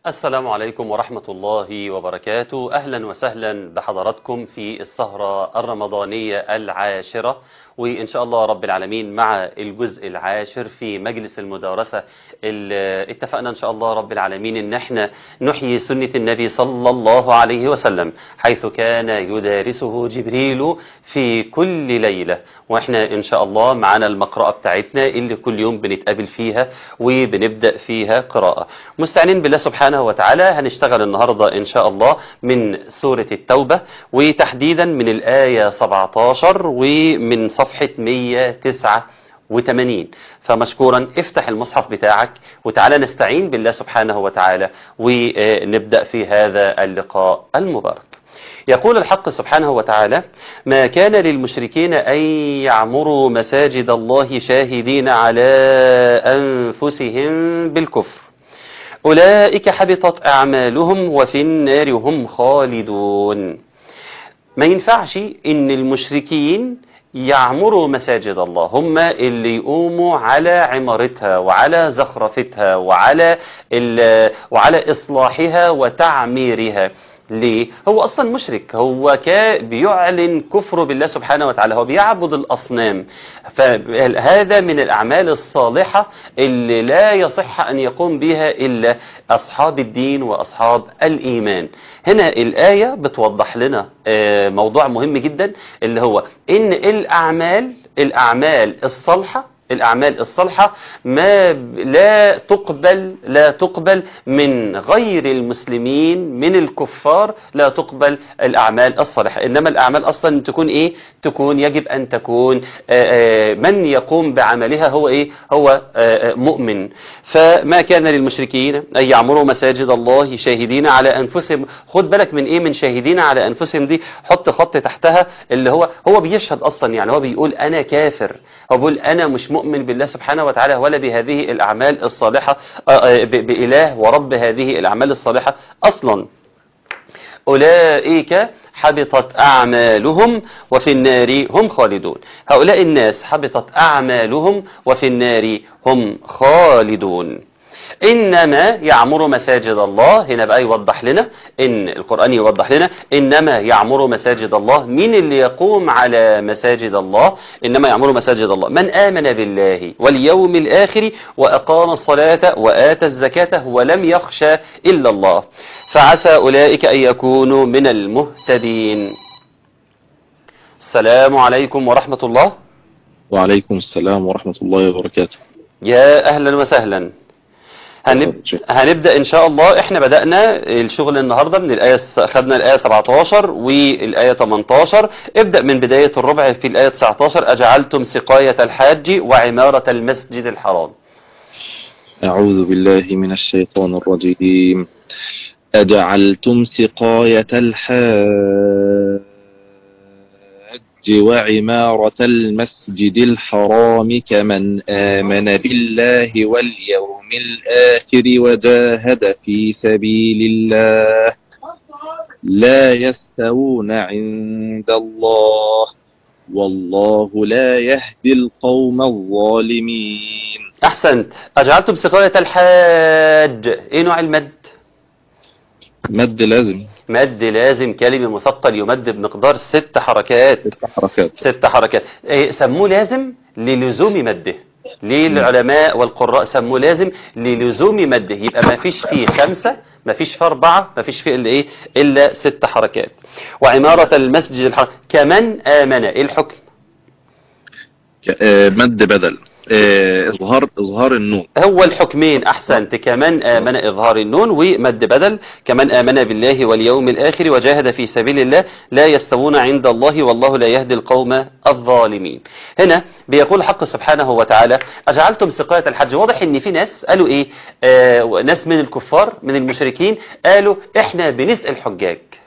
السلام عليكم ورحمة الله وبركاته أهلا وسهلا بحضراتكم في السهرة الرمضانية العاشرة وإن شاء الله رب العالمين مع الجزء العاشر في مجلس المدارسة اللي اتفقنا إن شاء الله رب العالمين إن احنا نحيي سنة النبي صلى الله عليه وسلم حيث كان يدارسه جبريل في كل ليلة وإحنا إن شاء الله معنا المقرأة بتاعتنا اللي كل يوم بنتقابل فيها وبنبدأ فيها قراءة مستعنين بالله سبحانه وتعالى هنشتغل النهاردة إن شاء الله من سورة التوبة وتحديدا من الآية 17 ومن صفحة 189 فمشكورا افتح المصحف بتاعك وتعالى نستعين بالله سبحانه وتعالى ونبدأ في هذا اللقاء المبارك يقول الحق سبحانه وتعالى ما كان للمشركين أن يعمروا مساجد الله شاهدين على أنفسهم بالكفر أولئك حبطت أعمالهم وفي النار هم خالدون ما ينفعش إن المشركين يعمروا مساجد الله هم اللي يقوموا على عمارتها وعلى زخرفتها وعلى وعلى إصلاحها وتعميرها ليه؟ هو أصلا مشرك هو كان بيعلن كفره بالله سبحانه وتعالى هو بيعبد الأصنام فهذا من الأعمال الصالحة اللي لا يصح أن يقوم بها إلا أصحاب الدين وأصحاب الإيمان هنا الآية بتوضح لنا موضوع مهم جدا اللي هو إن الأعمال الأعمال الصالحة الأعمال الصالحة ما لا تقبل لا تقبل من غير المسلمين من الكفار لا تقبل الأعمال الصالحة إنما الأعمال أصلا تكون إيه تكون يجب أن تكون من يقوم بعملها هو إيه هو مؤمن فما كان للمشركين أن يعمروا مساجد الله شاهدين على أنفسهم خد بالك من إيه من شاهدين على أنفسهم دي حط خط تحتها اللي هو هو بيشهد أصلا يعني هو بيقول أنا كافر هو بيقول أنا مش مؤمن بالله سبحانه وتعالى ولا بهذه الأعمال الصالحة بإله ورب هذه الأعمال الصالحة أصلا أولئك حبطت أعمالهم وفي النار هم خالدون هؤلاء الناس حبطت أعمالهم وفي النار هم خالدون إنما يعمر مساجد الله هنا بقى يوضح لنا إن القرآن يوضح لنا إنما يعمر مساجد الله مين اللي يقوم على مساجد الله إنما يعمر مساجد الله من آمن بالله واليوم الآخر وأقام الصلاة وآتى الزكاة ولم يخشى إلا الله فعسى أولئك أن يكونوا من المهتدين السلام عليكم ورحمة الله وعليكم السلام ورحمة الله وبركاته يا أهلا وسهلا هنب... هنبدأ إن شاء الله إحنا بدأنا الشغل النهاردة من الآية خدنا الآية 17 والآية 18 ابدأ من بداية الربع في الآية 19 أجعلتم سقاية الحاج وعمارة المسجد الحرام أعوذ بالله من الشيطان الرجيم أجعلتم سقاية الحاج وعمارة المسجد الحرام كمن آمن بالله واليوم الآخر وجاهد في سبيل الله لا يستوون عند الله والله لا يهدي القوم الظالمين أحسنت أجعلتم سقاية الحاج إيه نوع المد مد لازم مد لازم كلمة مثقل يمد بمقدار ست حركات ست حركات ست حركات إيه سموه لازم للزوم مده ليه العلماء والقراء سموه لازم للزوم مده يبقى ما فيش فيه خمسة ما فيش فيه أربعة ما فيش فيه إلا إيه إلا ست حركات وعمارة المسجد الحرام كمن آمن إيه الحكم مد بدل اظهار اظهار النون هو الحكمين احسنت كمان امن اظهار النون ومد بدل كمان امن بالله واليوم الاخر وجاهد في سبيل الله لا يستوون عند الله والله لا يهدي القوم الظالمين هنا بيقول الحق سبحانه وتعالى اجعلتم سقايه الحج واضح ان في ناس قالوا ايه آه ناس من الكفار من المشركين قالوا احنا بنسال الحجاج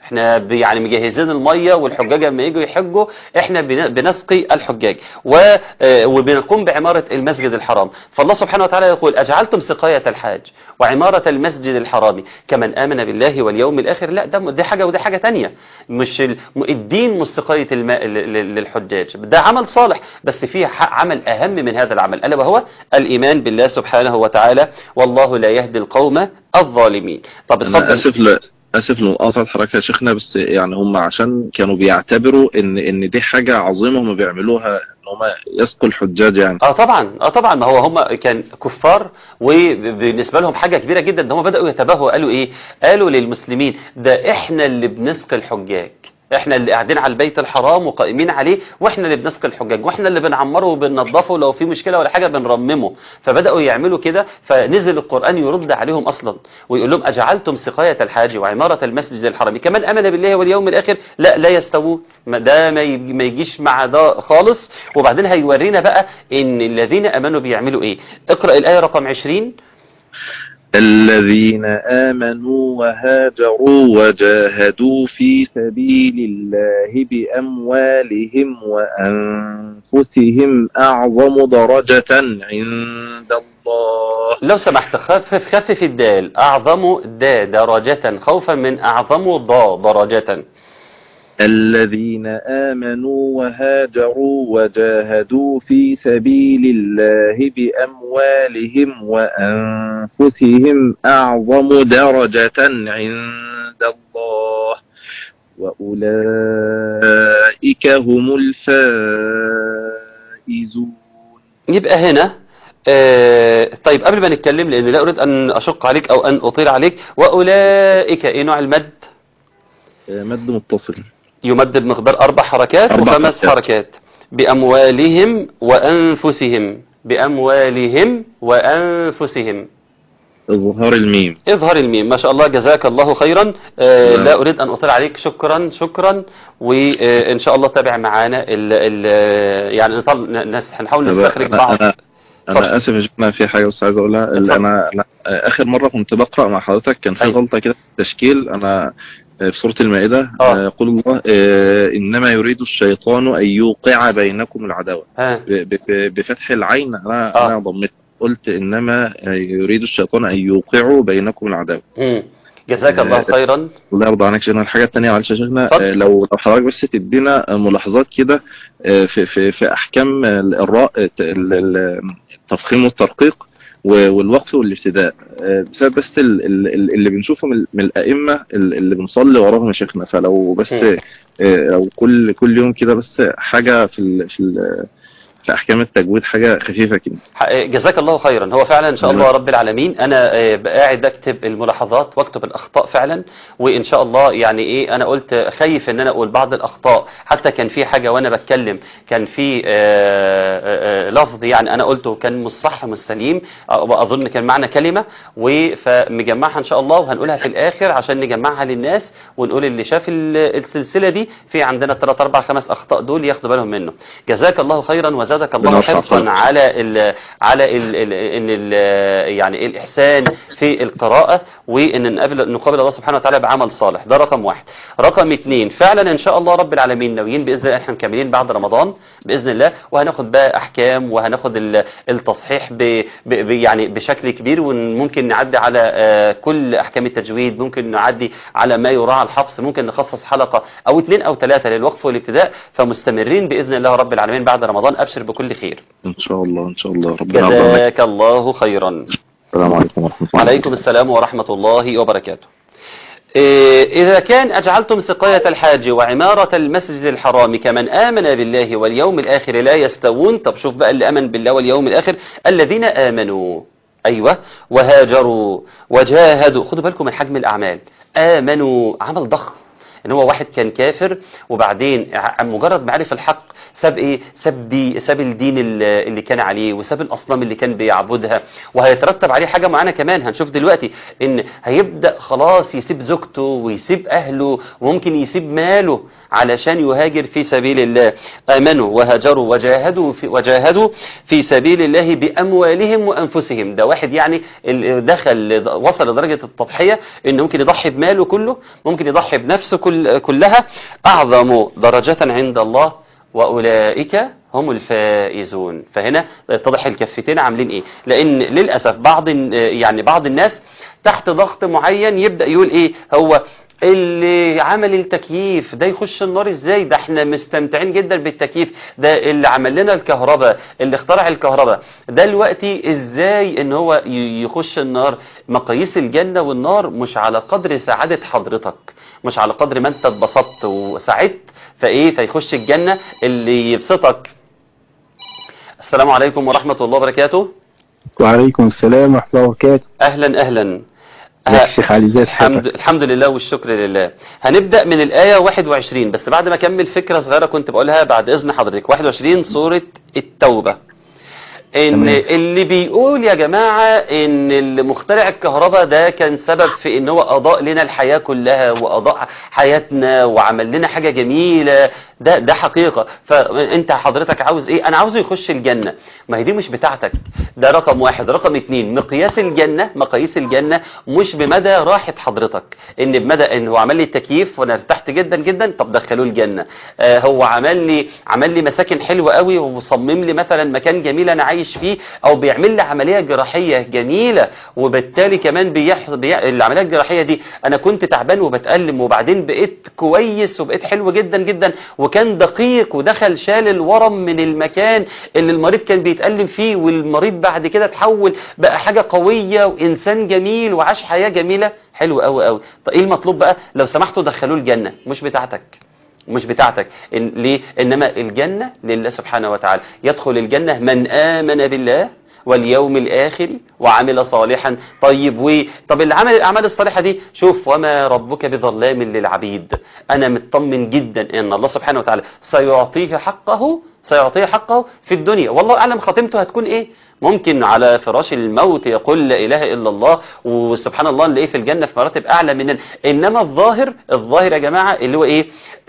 احنا ب- يعني مجهزين الميه والحجاج لما يجوا يحجوا احنا بن- بنسقي الحجاج و- آه، وبنقوم بعماره المسجد الحرام فالله سبحانه وتعالى يقول اجعلتم سقايه الحاج وعماره المسجد الحرام كمن امن بالله واليوم الاخر لا ده دي حاجه وده حاجه تانية مش ال- الدين مش سقايه الماء ل- ل- للحجاج ده عمل صالح بس فيه ح- عمل اهم من هذا العمل الا وهو الايمان بالله سبحانه وتعالى والله لا يهدي القوم الظالمين طب انا اتفضل اسف ل... اسف لمقاطعة حضرتك يا شيخنا بس يعني هم عشان كانوا بيعتبروا ان ان دي حاجة عظيمة هم بيعملوها ان هم يسقوا الحجاج يعني اه طبعا اه طبعا ما هو هم كان كفار وبالنسبه لهم حاجه كبيره جدا ده هم بداوا يتباهوا قالوا ايه قالوا للمسلمين ده احنا اللي بنسقي الحجاج احنا اللي قاعدين على البيت الحرام وقائمين عليه واحنا اللي بنسقي الحجاج واحنا اللي بنعمره وبننضفه لو في مشكله ولا حاجه بنرممه فبداوا يعملوا كده فنزل القران يرد عليهم اصلا ويقول لهم اجعلتم سقايه الحاج وعماره المسجد الحرام كمن امن بالله واليوم الاخر لا لا يستوون ما- ده ما يجي- ما يجيش مع ده خالص وبعدين هيورينا بقى ان الذين امنوا بيعملوا ايه اقرا الايه رقم 20 الذين آمنوا وهاجروا وجاهدوا في سبيل الله بأموالهم وأنفسهم أعظم درجة عند الله لو سمحت خفف خفف الدال اعظم دا درجه خوفا من اعظم ضا درجه الذين آمنوا وهاجروا وجاهدوا في سبيل الله بأموالهم وأنفسهم أعظم درجة عند الله وأولئك هم الفائزون يبقى هنا آه طيب قبل ما نتكلم لان لا اريد ان اشق عليك او ان اطيل عليك واولئك ايه نوع المد مد متصل يمد بمقدار اربع حركات أربع وخمس حركات. حركات باموالهم وانفسهم باموالهم وانفسهم إظهار الميم اظهر الميم ما شاء الله جزاك الله خيرا آه نعم. لا اريد ان اطيل عليك شكرا شكرا وان شاء الله تابع معانا ال ال يعني نطل نس- هنحاول نستخرج أنا, بعض أنا, اتفضل. أنا آسف يا شيخنا في حاجة بس عايز أقولها ال- اتفضل. أنا, أنا آخر مرة كنت بقرأ مع حضرتك كان في أيوة. غلطة كده في التشكيل أنا في سورة المائدة آه. آه، يقول الله آه، إنما يريد الشيطان أن يوقع بينكم العداوة ها ب- ب- ب- بفتح العين أنا آه. أنا ضمت قلت إنما يريد الشيطان أن يوقع بينكم العداوة مم. جزاك الله آه، خيرا الله يرضى عنك شيخنا الحاجة التانية معلش يا شيخنا اتفضل. آه، لو لو حضرتك بس تدينا ملاحظات كده آه، في في في أحكام الراء ال- ال- التفخيم والترقيق و- والوقف والابتداء آه، بسبب بس ال- ال- ال- اللي بنشوفه من من الأئمة ال- اللي بنصلي وراهم يا شيخنا فلو بس مم. آه، لو كل كل يوم كده بس حاجة في ال في ال في أحكام التجويد حاجة خفيفة كده ح- جزاك الله خيرا هو فعلا ان شاء الله رب العالمين انا آه، قاعد اكتب الملاحظات واكتب الاخطاء فعلا وان شاء الله يعني ايه انا قلت خايف ان انا اقول بعض الاخطاء حتى كان في حاجه وانا بتكلم كان في آه، آه، آه، لفظ يعني انا قلته كان مش صح مش سليم آه، اظن كان معنى كلمه و- فمجمعها ان شاء الله وهنقولها في الاخر عشان نجمعها للناس ونقول اللي شاف ال- السلسله دي في عندنا 3 4 5 اخطاء دول ياخدوا بالهم منه جزاك الله خيرا وزادك الله ربنا يرفع حرصا قدرك. على ال على ال ال ان ال يعني الاحسان في القراءه وان نقابل نقابل الله سبحانه وتعالى بعمل صالح ده رقم واحد رقم اثنين فعلا ان شاء الله رب العالمين ناويين باذن الله احنا مكملين بعد رمضان باذن الله وهناخد بقى احكام وهناخد ال- التصحيح ب ب ب- يعني بشكل كبير وممكن نعدي على آه، كل احكام التجويد ممكن نعدي على ما يراعى الحفظ ممكن نخصص حلقه او اثنين او ثلاثه للوقف والابتداء فمستمرين باذن الله رب العالمين بعد رمضان ابشر بكل خير إن شاء الله إن شاء الله ربنا يرضى عنك جزاك الله خيرا السلام عليكم ورحمة الله وعليكم السلام ورحمة الله وبركاته إيه، إذا كان أجعلتم سقاية الحاج وعمارة المسجد الحرام كمن آمن بالله واليوم الآخر لا يستوون طب شوف بقى اللي آمن بالله واليوم الآخر الذين آمنوا أيوة وهاجروا وجاهدوا خدوا بالكم من حجم الأعمال آمنوا عمل ضخم ان هو واحد كان كافر وبعدين ع- مجرد ما عرف الحق ساب ايه ساب دي ساب الدين ال- اللي كان عليه وساب الاصنام اللي كان بيعبدها وهيترتب عليه حاجه معانا كمان هنشوف دلوقتي ان هيبدا خلاص يسيب زوجته ويسيب اهله وممكن يسيب ماله علشان يهاجر في سبيل الله امنوا وهاجروا وجاهدوا في وجاهدوا في سبيل الله باموالهم وانفسهم ده واحد يعني ال- دخل وصل لدرجه التضحيه انه ممكن يضحي بماله كله ممكن يضحي بنفسه كلها كل كلها أعظم درجة عند الله وأولئك هم الفائزون فهنا يتضح الكفتين عاملين ايه لان للأسف بعض يعني بعض الناس تحت ضغط معين يبدأ يقول ايه هو اللي عمل التكييف ده يخش النار ازاي ده احنا مستمتعين جدا بالتكييف ده اللي عمل لنا الكهرباء اللي اخترع الكهرباء ده دلوقتي ازاي ان هو يخش النار مقاييس الجنة والنار مش على قدر سعادة حضرتك مش على قدر ما انت اتبسطت وسعدت فايه فيخش الجنة اللي يبسطك السلام عليكم ورحمة الله وبركاته وعليكم السلام ورحمة الله وبركاته اهلا اهلا يا الشيخ علي ازي الحمد, الحمد لله والشكر لله هنبدأ من الآية 21 بس بعد ما أكمل فكرة صغيرة كنت بقولها بعد إذن حضرتك 21 سورة التوبة ان تمام. اللي بيقول يا جماعة ان اللي مخترع الكهرباء ده كان سبب في ان هو اضاء لنا الحياة كلها واضاء حياتنا وعمل لنا حاجة جميلة ده ده حقيقة فانت حضرتك عاوز ايه انا عاوزه يخش الجنة ما هي دي مش بتاعتك ده رقم واحد رقم اتنين مقياس الجنة مقاييس الجنة مش بمدى راحة حضرتك ان بمدى ان هو عمل لي التكييف وانا ارتحت جدا جدا طب دخلوه الجنة آه هو عمل لي عمل لي مساكن حلوة قوي وصمم لي مثلا مكان جميل انا عايش فيه او بيعمل لي عملية جراحية جميلة وبالتالي كمان بيح... بي... العملية الجراحية دي انا كنت تعبان وبتألم وبعدين بقيت كويس وبقيت حلو جدا جدا وكان دقيق ودخل شال الورم من المكان اللي المريض كان بيتألم فيه والمريض بعد كده تحول بقى حاجة قوية وإنسان جميل وعاش حياة جميلة حلو قوي قوي طب ايه المطلوب بقى لو سمحتوا دخلوه الجنة مش بتاعتك مش بتاعتك إن ليه انما الجنة لله سبحانه وتعالى يدخل الجنة من آمن بالله واليوم الآخر وعمل صالحا طيب و طب اللي عمل الأعمال الصالحة دي شوف وما ربك بظلام للعبيد أنا مطمن جدا أن الله سبحانه وتعالى سيعطيه حقه سيعطيه حقه في الدنيا والله أعلم خاتمته هتكون إيه ممكن على فراش الموت يقول لا إله إلا الله وسبحان الله اللي إيه في الجنة في مراتب أعلى مننا إنما الظاهر الظاهر يا جماعة اللي هو إيه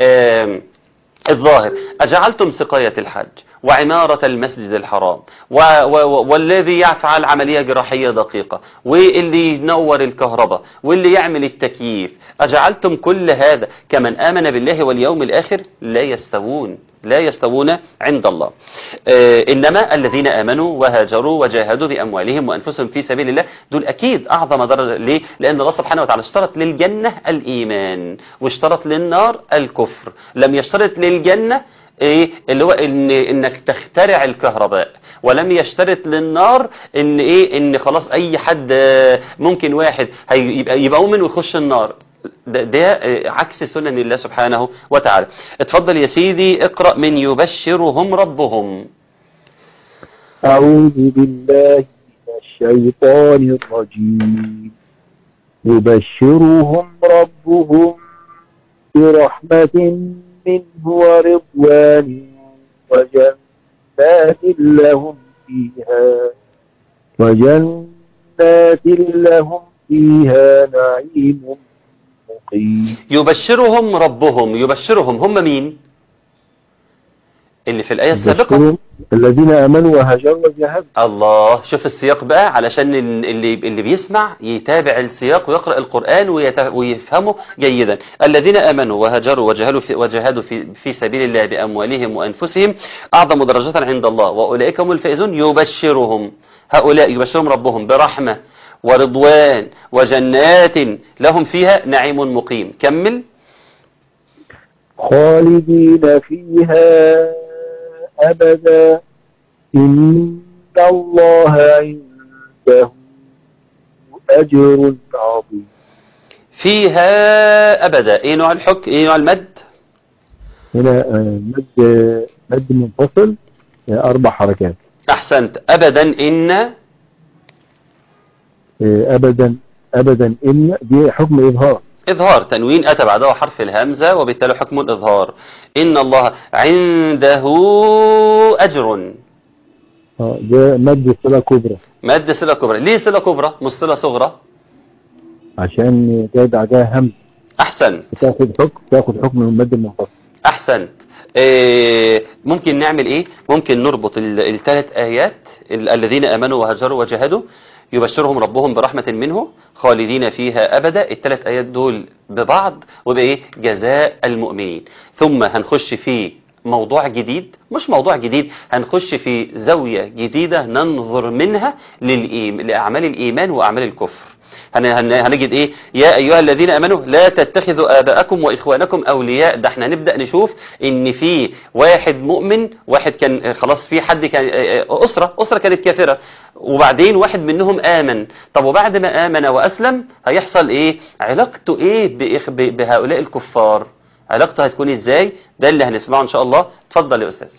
آه الظاهر أجعلتم سقاية الحج وعمارة المسجد الحرام و و والذي يفعل عملية جراحية دقيقة واللي ينور الكهرباء واللي يعمل التكييف أجعلتم كل هذا كمن آمن بالله واليوم الآخر لا يستوون لا يستوون عند الله آه إنما الذين آمنوا وهاجروا وجاهدوا بأموالهم وأنفسهم في سبيل الله دول أكيد أعظم درجة ليه؟ لأن الله سبحانه وتعالى اشترط للجنة الإيمان واشترط للنار الكفر لم يشترط للجنة ايه اللي هو ان انك تخترع الكهرباء ولم يشترط للنار ان ايه ان خلاص اي حد ممكن واحد هيبقى يبقى مؤمن ويخش النار ده, ده عكس سنن الله سبحانه وتعالى اتفضل يا سيدي اقرأ من يبشرهم ربهم أعوذ بالله من الشيطان الرجيم يبشرهم ربهم برحمة منه ورضوان وجنات لهم فيها وجنات لهم فيها نعيم مقيم يبشرهم ربهم يبشرهم هم مين اللي في الآية السابقة يبشرهم الذين آمنوا وهاجروا وجاهدوا الله شوف السياق بقى علشان اللي اللي بيسمع يتابع السياق ويقرأ القرآن ويت- ويفهمه جيدا الذين آمنوا وهاجروا وجاهدوا في, وجاهدوا في, في سبيل الله بأموالهم وأنفسهم أعظم درجة عند الله وأولئك هم الفائزون يبشرهم هؤلاء يبشرهم ربهم برحمة ورضوان وجنات لهم فيها نعيم مقيم كمل خالدين فيها أبدا إن الله عنده أجر عظيم فيها أبدا إيه نوع الحك إيه نوع المد هنا آه، مد مد منفصل آه، أربع حركات أحسنت أبدا إن آه، أبدا أبدا إن دي حكم إظهار إظهار تنوين أتى بعده حرف الهمزة وبالتالي حكم الإظهار إن الله عنده أجر آه، ده مد صلة كبرى مد صلة كبرى ليه صلة كبرى مش صلة صغرى عشان جاي بعدها همز أحسن تاخد حكم تاخد حكم من المد المنفصل أحسنت إيه ممكن نعمل إيه ممكن نربط الثلاث آيات ال- الذين آمنوا وهاجروا وجاهدوا يبشرهم ربهم برحمة منه خالدين فيها أبدا الثلاث آيات دول ببعض وبإيه جزاء المؤمنين ثم هنخش في موضوع جديد مش موضوع جديد هنخش في زاوية جديدة ننظر منها للإيم... لأعمال الإيمان وأعمال الكفر هن... هن... هنجد ايه يا ايها الذين امنوا لا تتخذوا اباءكم واخوانكم اولياء ده احنا نبدا نشوف ان في واحد مؤمن واحد كان خلاص في حد كان اسره اسره كانت كافره وبعدين واحد منهم امن طب وبعد ما امن واسلم هيحصل ايه علاقته ايه بإخ... ب... بهؤلاء الكفار علاقته هتكون ازاي ده اللي هنسمعه ان شاء الله اتفضل يا استاذ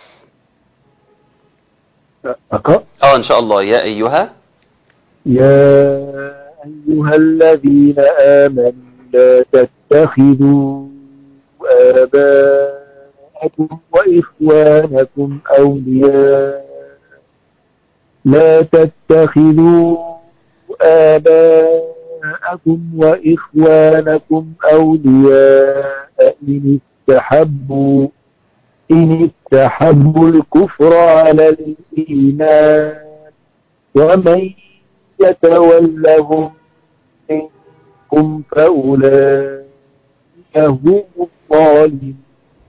أقرأ اه ان شاء الله يا ايها يا أيها الذين آمنوا لا تتخذوا آباءكم وإخوانكم أولياء لا تتخذوا آباءكم وإخوانكم أولياء إن استحبوا إن استحبوا الكفر على الإيمان ومن يتولهم منكم فأولئك هم الظالمون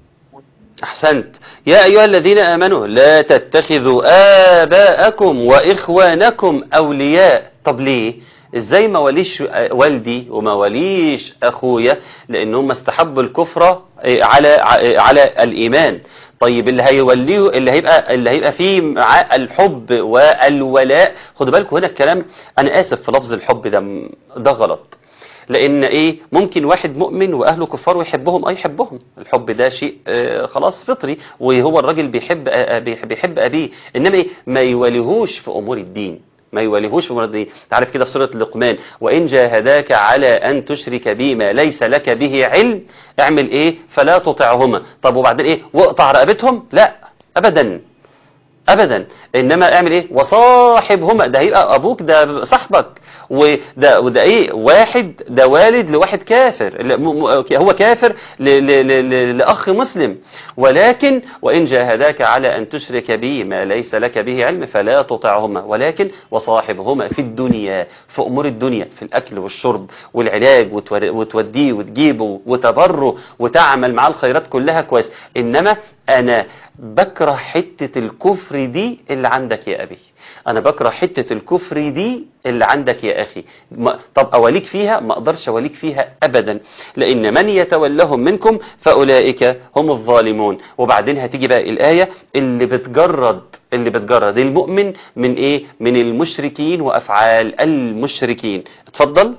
أحسنت يا أيها الذين آمنوا لا تتخذوا آباءكم وإخوانكم أولياء طب ليه ازاي ما وليش والدي وما وليش اخويا لانهم استحبوا الكفر على على الايمان طيب اللي هيوليه اللي هيبقى اللي هيبقى فيه معاه الحب والولاء خدوا بالكم هنا الكلام انا اسف في لفظ الحب ده ده غلط لان ايه ممكن واحد مؤمن واهله كفار ويحبهم اي يحبهم الحب ده شيء آه خلاص فطري وهو الراجل بيحب آه بيحب ابيه انما ايه ما يوليهوش في امور الدين ما يوليهوش في امور الدين تعرف كده في سوره لقمان وان جاهداك على ان تشرك بي ما ليس لك به علم اعمل ايه فلا تطعهما طب وبعدين ايه واقطع رقبتهم لا ابدا ابدا انما اعمل ايه وصاحبهما ده هيبقى ابوك ده صاحبك وده وده ايه واحد ده والد لواحد كافر هو كافر ل ل ل لاخ مسلم ولكن وان جاهداك على ان تشرك بي ما ليس لك به علم فلا تطعهما ولكن وصاحبهما في الدنيا في امور الدنيا في الاكل والشرب والعلاج وتوديه وتجيبه وتبره وتعمل معاه الخيرات كلها كويس انما انا بكره حتة الكفر دي اللي عندك يا ابي انا بكره حتة الكفر دي اللي عندك يا اخي ما طب اوليك فيها ما اقدرش اوليك فيها ابدا لان من يتولهم منكم فاولئك هم الظالمون وبعدين هتيجي بقى الايه اللي بتجرد اللي بتجرد المؤمن من ايه من المشركين وافعال المشركين اتفضل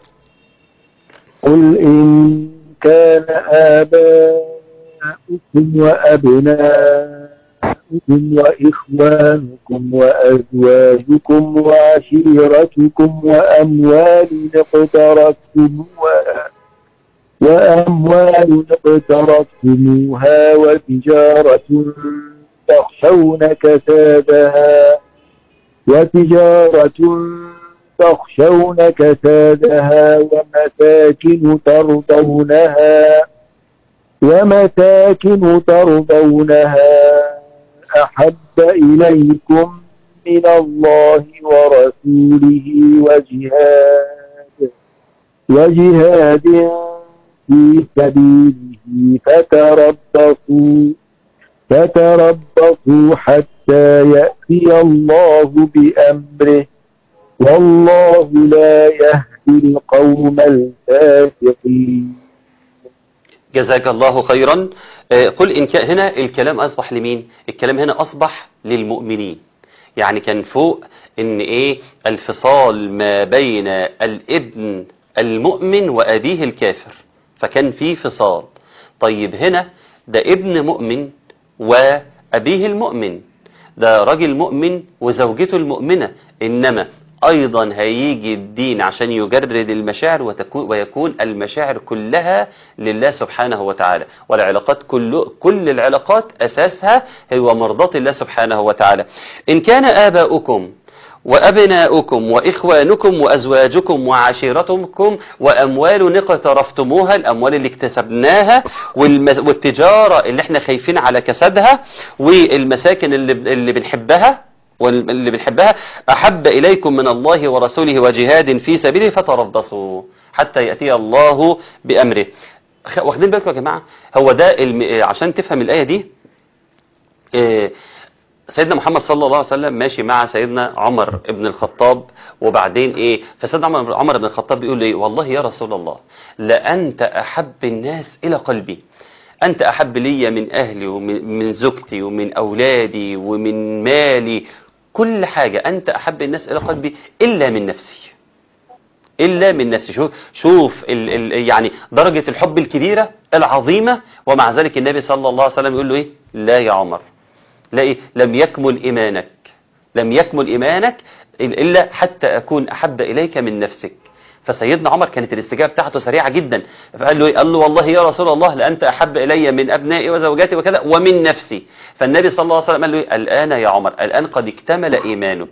قل ان كان آباؤكم وأبناؤكم وإخوانكم وأزواجكم وعشيرتكم وأموال اقترفتموها وأموال اقترفتموها وتجارة تخشون كسادها وتجارة تخشون كسادها ومساكن ترضونها ومساكن ترضونها أحب إليكم من الله ورسوله وجهاد وجهاد في سبيله فتربصوا فتربصوا حتى يأتي الله بأمره والله لا يهدي القوم الفاسقين جزاك الله خيرا قل إن كان هنا الكلام أصبح لمين الكلام هنا أصبح للمؤمنين يعني كان فوق إن إيه الفصال ما بين الابن المؤمن وأبيه الكافر فكان في فصال طيب هنا ده ابن مؤمن وأبيه المؤمن ده راجل مؤمن وزوجته المؤمنة إنما أيضا هيجي الدين عشان يجرد المشاعر وتكون ويكون المشاعر كلها لله سبحانه وتعالى والعلاقات كل كل العلاقات أساسها هو مرضاة الله سبحانه وتعالى إن كان آباؤكم وأبناؤكم وإخوانكم وأزواجكم وعشيرتكم وأموال اقترفتموها الأموال اللي اكتسبناها والتجارة اللي احنا خايفين على كسدها والمساكن اللي, اللي بنحبها واللي بنحبها أحب إليكم من الله ورسوله وجهاد في سبيله فتربصوا حتى يأتي الله بأمره خ- واخدين بالكم يا جماعة هو ده الم... عشان تفهم الآية دي آه، سيدنا محمد صلى الله عليه وسلم ماشي مع سيدنا عمر بن الخطاب وبعدين ايه فسيدنا عمر عمر بن الخطاب بيقول له ايه والله يا رسول الله لأنت أحب الناس إلى قلبي أنت أحب لي من أهلي ومن من زوجتي ومن أولادي ومن مالي كل حاجة أنت أحب الناس إلى قلبي إلا من نفسي إلا من نفسي شوف شوف ال ال يعني درجة الحب الكبيرة العظيمة ومع ذلك النبي صلى الله عليه وسلم يقول له إيه لا يا عمر لا إيه لم يكمل إيمانك لم يكمل إيمانك إلا حتى أكون أحب إليك من نفسك فسيدنا عمر كانت الاستجابة بتاعته سريعة جدا فقال له إيه؟ قال له والله يا رسول الله لأنت أحب إلي من أبنائي وزوجاتي وكذا ومن نفسي فالنبي صلى الله عليه وسلم قال له إيه؟ الآن يا عمر الآن قد اكتمل إيمانك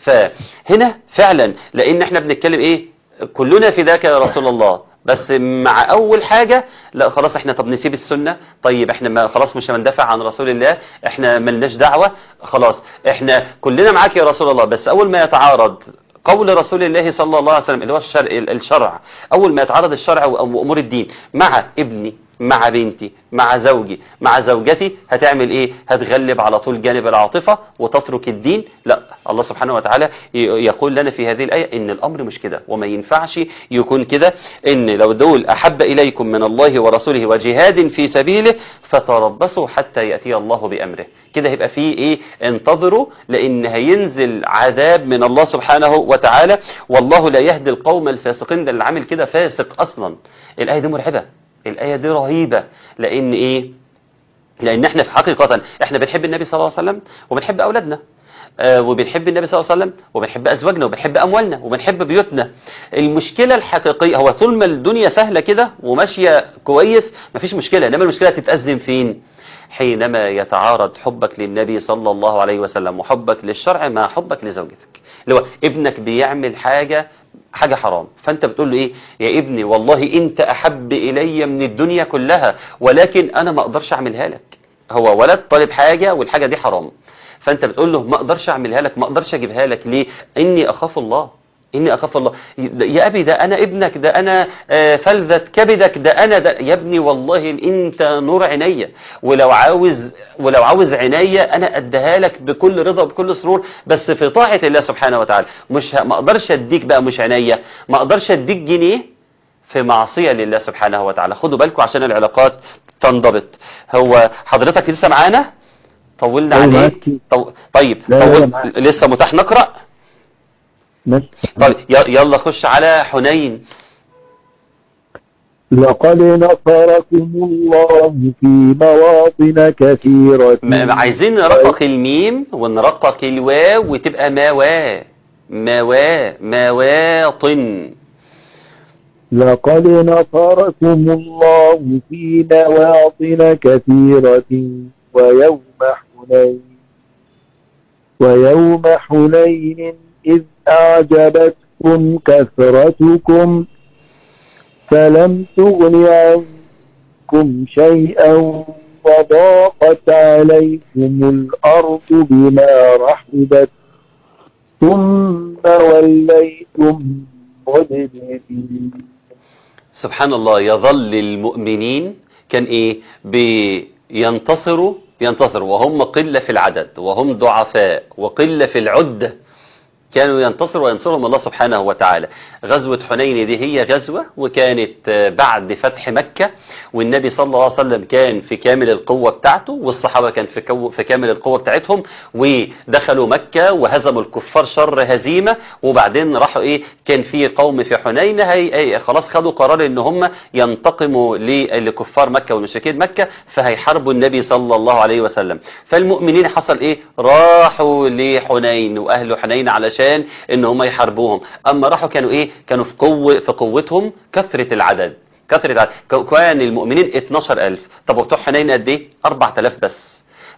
فهنا فعلا لأن احنا بنتكلم إيه كلنا في ذاك يا رسول الله بس مع اول حاجة لا خلاص احنا طب نسيب السنة طيب احنا ما خلاص مش هندافع عن رسول الله احنا ملناش دعوة خلاص احنا كلنا معاك يا رسول الله بس اول ما يتعارض قول رسول الله صلى الله عليه وسلم اللي هو الشرع الشرع اول ما يتعارض الشرع وامور الدين مع ابني مع بنتي مع زوجي مع زوجتي هتعمل ايه هتغلب على طول جانب العاطفة وتترك الدين لا الله سبحانه وتعالى ي- يقول لنا في هذه الآية ان الامر مش كده وما ينفعش يكون كده ان لو دول احب اليكم من الله ورسوله وجهاد في سبيله فتربصوا حتى يأتي الله بأمره كده هيبقى فيه ايه انتظروا لان هينزل عذاب من الله سبحانه وتعالى والله لا يهدي القوم الفاسقين ده اللي عامل كده فاسق اصلا الآية دي مرعبة الآية دي رهيبة لأن إيه لأن احنا في حقيقة احنا بنحب النبي صلى الله عليه وسلم وبنحب أولادنا آه وبنحب النبي صلى الله عليه وسلم وبنحب أزواجنا وبنحب أموالنا وبنحب بيوتنا المشكلة الحقيقية هو طول ما الدنيا سهلة كده وماشية كويس مفيش مشكلة إنما المشكلة تتأزم فين حينما يتعارض حبك للنبي صلى الله عليه وسلم وحبك للشرع مع حبك لزوجتك اللي هو ابنك بيعمل حاجة حاجة حرام فانت بتقول له ايه يا ابني والله انت احب الي من الدنيا كلها ولكن انا ما اقدرش اعملها لك هو ولد طالب حاجة والحاجة دي حرام فانت بتقول له ما اقدرش اعملها لك ما اقدرش اجيبها لك ليه اني اخاف الله اني اخاف الله يا ابي ده انا ابنك ده انا آه، فلذة كبدك ده انا ده يا ابني والله انت نور عينيا ولو عاوز ولو عاوز عينيا انا اديها لك بكل رضا وبكل سرور بس في طاعة الله سبحانه وتعالى مش ه- ما اقدرش اديك بقى مش عينيا ما اقدرش اديك جنيه في معصية لله سبحانه وتعالى خدوا بالكم عشان العلاقات تنضبط هو حضرتك لسه معانا طولنا أيوة عليك معاك. طو... طيب لا، لا، لا، طول... معاك. لسه متاح نقرأ ماشي طيب ي- يلا خش على حنين لقد نصركم الله في مواطن كثيرة م- عايزين نرقق الميم ونرقق الواو وتبقى موا موا مواطن لقد نصركم الله في مواطن كثيرة ويوم حنين ويوم حنين إذ أعجبتكم كثرتكم فلم تغن عنكم شيئا وضاقت عليكم الأرض بما رحبت ثم وليتم مدبرين سبحان الله يظل المؤمنين كان ايه بينتصروا ينتصروا وهم قلة في العدد وهم ضعفاء وقلة في العدة كانوا ينتصروا وينصرهم الله سبحانه وتعالى غزوة حنين دي هي غزوة وكانت آه، بعد فتح مكة والنبي صلى الله عليه وسلم كان في كامل القوة بتاعته والصحابة كان في, كو في كامل القوة بتاعتهم ودخلوا مكة وهزموا الكفار شر هزيمة وبعدين راحوا ايه كان في قوم في حنين هي هي خلاص خدوا قرار ان هم ينتقموا ل- لكفار مكة والمشركين مكة فهيحاربوا النبي صلى الله عليه وسلم فالمؤمنين حصل ايه راحوا لحنين واهل حنين علشان ان هم يحاربوهم اما راحوا كانوا ايه كانوا في قوة في قوتهم كثرة العدد كثرة العدد ك- كان المؤمنين 12000 طب وبتوع حنين قد ايه 4000 بس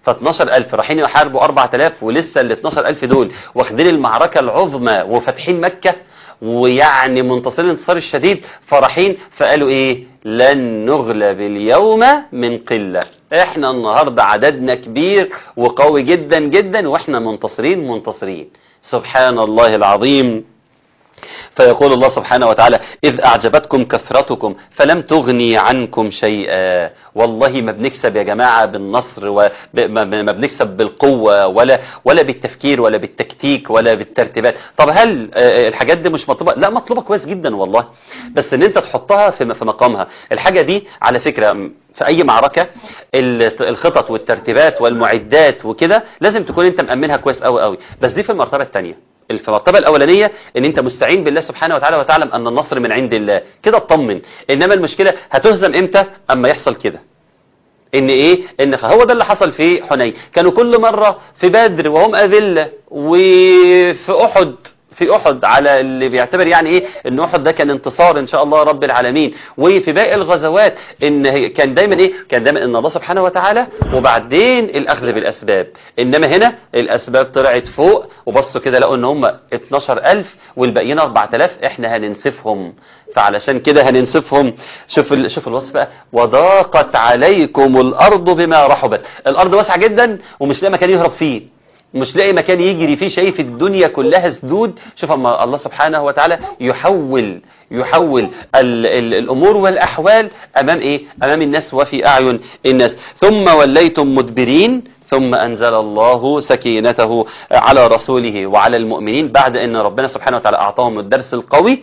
ف 12000 رايحين يحاربوا 4000 ولسه ال 12000 دول واخدين المعركة العظمى وفاتحين مكة ويعني منتصرين الانتصار الشديد فرحين فقالوا ايه لن نغلب اليوم من قلة احنا النهاردة عددنا كبير وقوي جدا جدا واحنا منتصرين منتصرين سبحان الله العظيم فيقول الله سبحانه وتعالى إذ أعجبتكم كثرتكم فلم تغني عنكم شيئا والله ما بنكسب يا جماعة بالنصر وما بنكسب بالقوة ولا ولا بالتفكير ولا بالتكتيك ولا بالترتيبات طب هل آه، الحاجات دي مش مطلوبة لا مطلوبة كويس جدا والله بس ان انت تحطها في في مقامها الحاجة دي على فكرة في اي معركة ال- الخطط والترتيبات والمعدات وكده لازم تكون انت مأمنها كويس قوي قوي بس دي في المرتبة الثانية في المرتبة الأولانية إن أنت مستعين بالله سبحانه وتعالى وتعلم أن النصر من عند الله كده اطمن إنما المشكلة هتهزم إمتى أما يحصل كده ان ايه ان هو ده اللي حصل في حنين كانوا كل مرة في بدر وهم اذلة وفي احد في احد على اللي بيعتبر يعني ايه ان احد ده كان انتصار ان شاء الله رب العالمين وفي باقي الغزوات ان هي- كان دايما ايه كان دايما ان الله سبحانه وتعالى وبعدين الاخذ بالاسباب انما هنا الاسباب طلعت فوق وبصوا كده لقوا ان هم 12000 والباقيين 4000 احنا هننسفهم فعلشان كده هننسفهم شوف ال... شوف الوصف بقى وضاقت عليكم الارض بما رحبت الارض واسعه جدا ومش لاقي مكان يهرب فيه مش لاقي مكان يجري فيه شايف الدنيا كلها سدود شوف اما الله سبحانه وتعالى يحول يحول ال ال الامور والاحوال امام ايه امام الناس وفي اعين الناس ثم وليتم مدبرين ثم أنزل الله سكينته على رسوله وعلى المؤمنين بعد أن ربنا سبحانه وتعالى أعطاهم الدرس القوي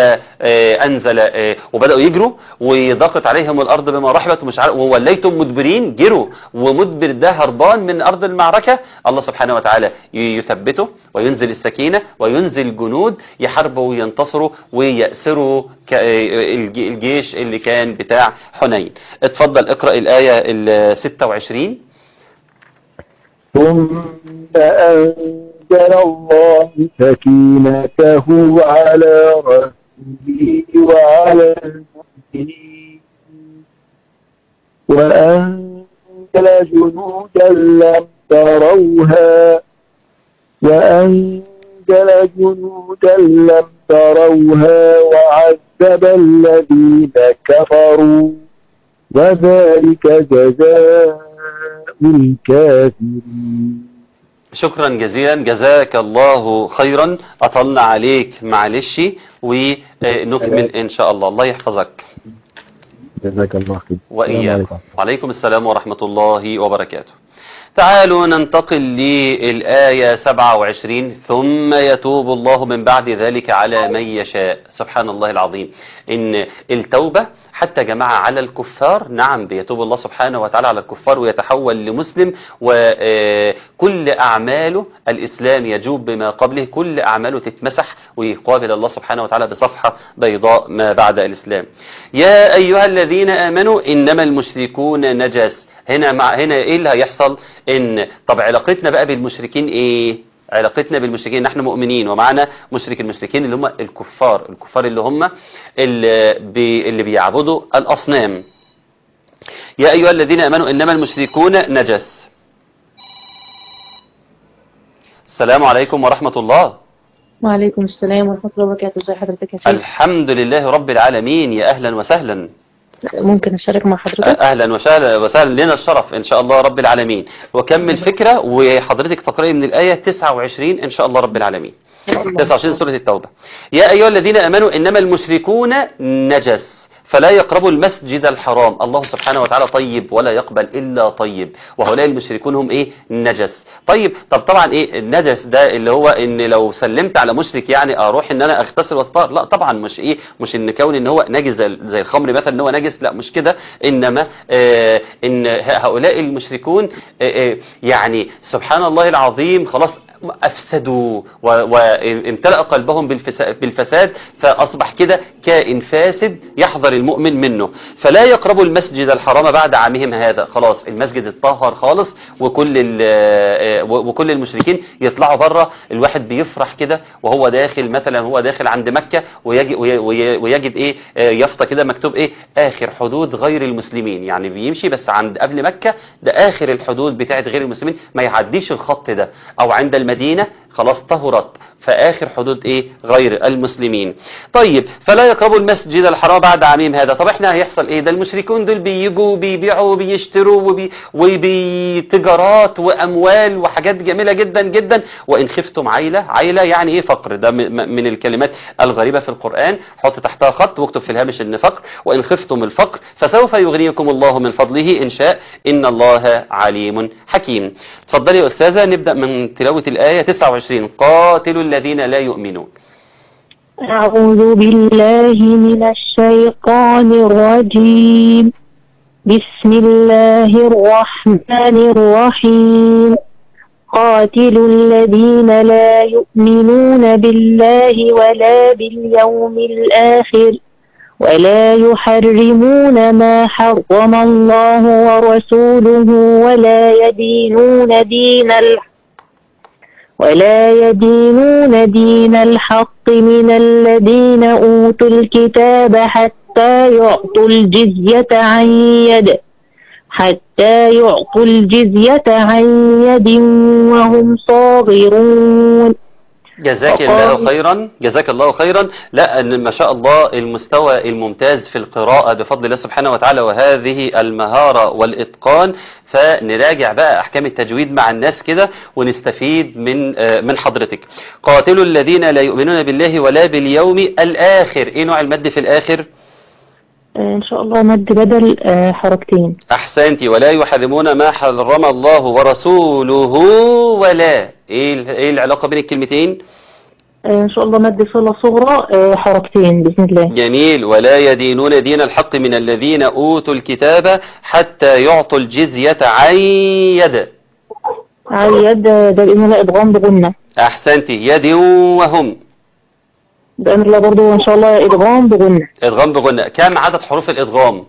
فأنزل وبدأوا يجروا وضاقت عليهم الأرض بما رحبت ومش عارف ووليتم مدبرين جروا ومدبر ده هربان من أرض المعركة الله سبحانه وتعالى يثبته وينزل السكينة وينزل جنود يحاربوا وينتصروا ويأسروا ك- الج- الجيش اللي كان بتاع حنين اتفضل اقرأ الآية ال 26 ثم أنزل الله سكينته على رسوله وعلى المؤمنين وأنزل جنودا لم تروها وأنزل جنودا لم تروها وعذب الذين كفروا وذلك جزاء الكافرين شكرا جزيلا جزاك الله خيرا أطلنا عليك معلش ونكمل إن شاء الله الله يحفظك جزاك الله خير وإياكم وعليكم السلام ورحمة الله وبركاته تعالوا ننتقل للآية 27 ثم يتوب الله من بعد ذلك على من يشاء سبحان الله العظيم إن التوبة حتى جماعة على الكفار نعم بيتوب الله سبحانه وتعالى على الكفار ويتحول لمسلم وكل أعماله الإسلام يجوب بما قبله كل أعماله تتمسح ويقابل الله سبحانه وتعالى بصفحة بيضاء ما بعد الإسلام يا أيها الذين آمنوا إنما المشركون نجس هنا مع هنا ايه اللي هيحصل ان طب علاقتنا بقى بالمشركين ايه علاقتنا بالمشركين نحن مؤمنين ومعنا مشرك المشركين اللي هم الكفار الكفار اللي هم اللي, بي اللي بيعبدوا الأصنام يا أيها الذين أمنوا إنما المشركون نجس السلام عليكم ورحمة الله وعليكم السلام ورحمة الله وبركاته ازي حضرتك يا شيخ الحمد لله رب العالمين يا أهلا وسهلا ممكن اشارك مع حضرتك اهلا وسهلا وسهلا لنا الشرف ان شاء الله رب العالمين وكمل فكرة وحضرتك تقرأي من الآية 29 ان شاء الله رب العالمين 29 سورة التوبة يا أيها الذين أمنوا إنما المشركون نجس فلا يقربوا المسجد الحرام الله سبحانه وتعالى طيب ولا يقبل إلا طيب وهؤلاء المشركون هم إيه نجس طيب طب طبعا إيه النجس ده اللي هو إن لو سلمت على مشرك يعني أروح إن أنا أغتسل وأطهر لا طبعا مش إيه مش إن كون إن هو نجس زي زي الخمر مثلا إن هو نجس لا مش كده إنما آه إن هؤلاء المشركون آه آه يعني سبحان الله العظيم خلاص أفسدوا و- وامتلأ قلبهم بالفسا- بالفساد فأصبح كده كائن فاسد يحذر المؤمن منه فلا يقربوا المسجد الحرام بعد عامهم هذا خلاص المسجد اتطهر خالص وكل ال- آه، وكل المشركين يطلعوا بره الواحد بيفرح كده وهو داخل مثلا هو داخل عند مكة ويجي وي- وي- ويجد ايه آه، يافطة كده مكتوب ايه آخر حدود غير المسلمين يعني بيمشي بس عند قبل مكة ده آخر الحدود بتاعت غير المسلمين ما يعديش الخط ده او عند المدينة خلاص طهرت فآخر حدود ايه غير المسلمين طيب فلا يقربوا المسجد الحرام بعد عامهم هذا طب احنا هيحصل ايه ده المشركون دول بيجوا بيبيعوا وبيشتروا وبي وبتجارات واموال وحاجات جميلة جدا جدا وان خفتم عيلة عيلة يعني ايه فقر ده م- م- من الكلمات الغريبة في القرآن حط تحتها خط واكتب في الهامش ان فقر وان خفتم الفقر فسوف يغنيكم الله من فضله ان شاء ان الله عليم حكيم اتفضلي يا استاذة نبدأ من تلاوة الآية 29 قاتلوا الذين لا يؤمنون أعوذ بالله من الشيطان الرجيم بسم الله الرحمن الرحيم قاتلوا الذين لا يؤمنون بالله ولا باليوم الآخر ولا يحرمون ما حرم الله ورسوله ولا يدينون دين الحق ولا يدينون دين الحق من الذين أوتوا الكتاب حتى يعطوا الجزية عن يد حتى يعطوا الجزية عن يد وهم صاغرون جزاك وقال- الله خيرا جزاك الله خيرا لا ان ما شاء الله المستوى الممتاز في القراءة بفضل الله سبحانه وتعالى وهذه المهارة والاتقان فنراجع بقى احكام التجويد مع الناس كده ونستفيد من آه، من حضرتك قاتلوا الذين لا يؤمنون بالله ولا باليوم الاخر ايه نوع المد في الاخر آه، إن شاء الله مد بدل آه، حركتين احسنتي ولا يحرمون ما حرم الله ورسوله ولا ايه ال- ايه العلاقة بين الكلمتين آه، إن شاء الله مد صلة صغرى آه، حركتين بإذن الله جميل ولا يدينون دين الحق من الذين أوتوا الكتاب حتى يعطوا الجزية عن يد على يد ده بإذن الله إدغام بغنة أحسنتي يد وهم بأمر الله برضو إن شاء الله إدغام بغنة إدغام بغنى كم عدد حروف الإدغام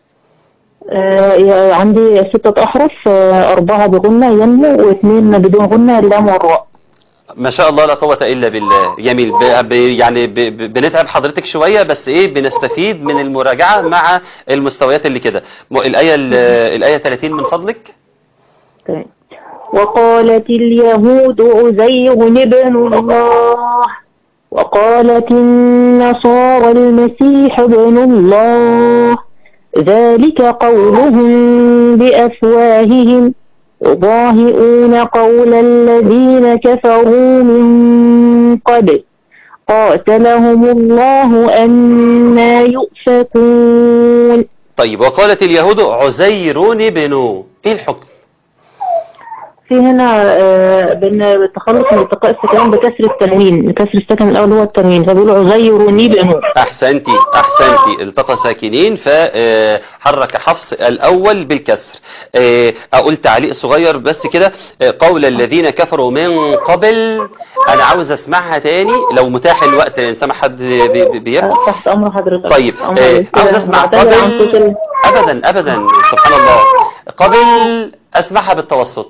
آه، يا- عندي ستة أحرف آه، أربعة بغنة ينمو واثنين بدون غنة اللام والراء ما شاء الله لا قوة إلا بالله جميل ب... ب... يعني ب... ب... بنتعب حضرتك شوية بس إيه بنستفيد من المراجعة مع المستويات اللي كده م- الآية ال... الآية 30 من فضلك تمام. وقالت اليهود عزير ابن الله وقالت النصارى المسيح ابن الله ذلك قولهم بأفواههم يضاهئون قول الذين كفروا من قبل قاتلهم الله أنا يؤفكون طيب وقالت اليهود عزير بن إيه الحكم في هنا آه، بين التخلص من التقاء السكنين بكسر التنوين كسر السكن الأول هو التنوين فبيقولوا عزيرني بنور احسنتي احسنتي التقى ساكنين فحرك حفص الاول بالكسر آه، اقول تعليق صغير بس كده آه، قول الذين كفروا من قبل انا عاوز اسمعها تاني لو متاح الوقت لان سمع حد بي- بي- بيبكي تحت أمر حضرتك طيب أمر آه، كده عاوز اسمع معتذر عن صوت قبل ال- ابدا ابدا سبحان الله قبل اسمعها بالتوسط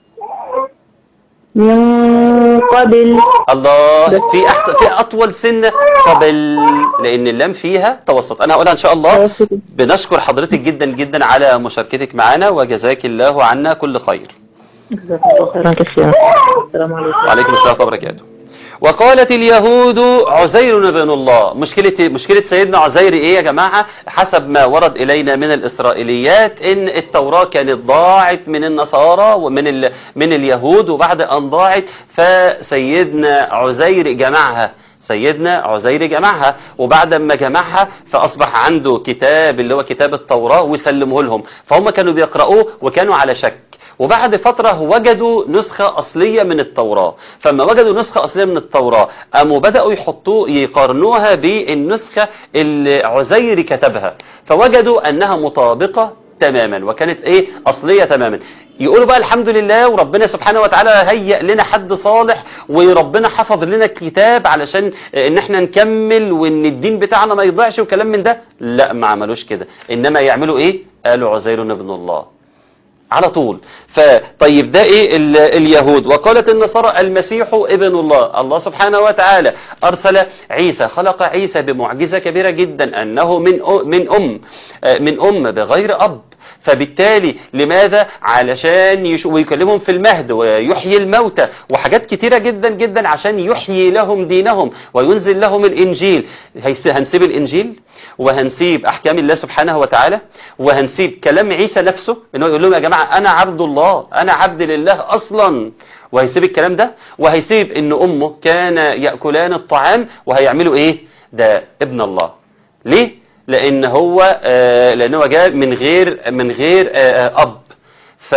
من قبل الله في احسن في اطول سنه قبل لان اللام فيها توسط انا هقولها ان شاء الله بنشكر حضرتك جدا جدا على مشاركتك معنا وجزاك الله عنا كل خير جزاك الله خيرا كثيرا السلام عليكم وعليكم السلام ورحمة الله وبركاته وقالت اليهود عزير بن الله مشكلة مشكلة سيدنا عزير ايه يا جماعة حسب ما ورد الينا من الاسرائيليات ان التوراة كانت ضاعت من النصارى ومن ال... من اليهود وبعد ان ضاعت فسيدنا عزير جمعها سيدنا عزير جمعها وبعد ما جمعها فأصبح عنده كتاب اللي هو كتاب التوراة وسلمه لهم فهم كانوا بيقرأوه وكانوا على شك وبعد فترة وجدوا نسخة أصلية من التوراة فلما وجدوا نسخة أصلية من التوراة قاموا بدأوا يحطوا يقارنوها بالنسخة اللي عزير كتبها فوجدوا أنها مطابقة تماما وكانت ايه اصليه تماما يقولوا بقى الحمد لله وربنا سبحانه وتعالى هيئ لنا حد صالح وربنا حفظ لنا الكتاب علشان ان احنا نكمل وان الدين بتاعنا ما يضيعش وكلام من ده لا ما عملوش كده انما يعملوا ايه قالوا عزير ابن الله على طول فطيب ده ايه ال- اليهود وقالت النصارى المسيح ابن الله الله سبحانه وتعالى ارسل عيسى خلق عيسى بمعجزة كبيرة جدا انه من أ- من ام آه، من ام بغير اب فبالتالي لماذا علشان يش... ويكلمهم في المهد ويحيي الموتى وحاجات كتيرة جدا جدا عشان يحيي لهم دينهم وينزل لهم الانجيل هيس- هنسيب الانجيل وهنسيب احكام الله سبحانه وتعالى وهنسيب كلام عيسى نفسه انه يقول لهم يا جماعه انا عبد الله انا عبد لله اصلا وهيسيب الكلام ده وهيسيب ان امه كان ياكلان الطعام وهيعملوا ايه ده ابن الله ليه لان هو آه لان هو جاء من غير من غير آه آه اب ف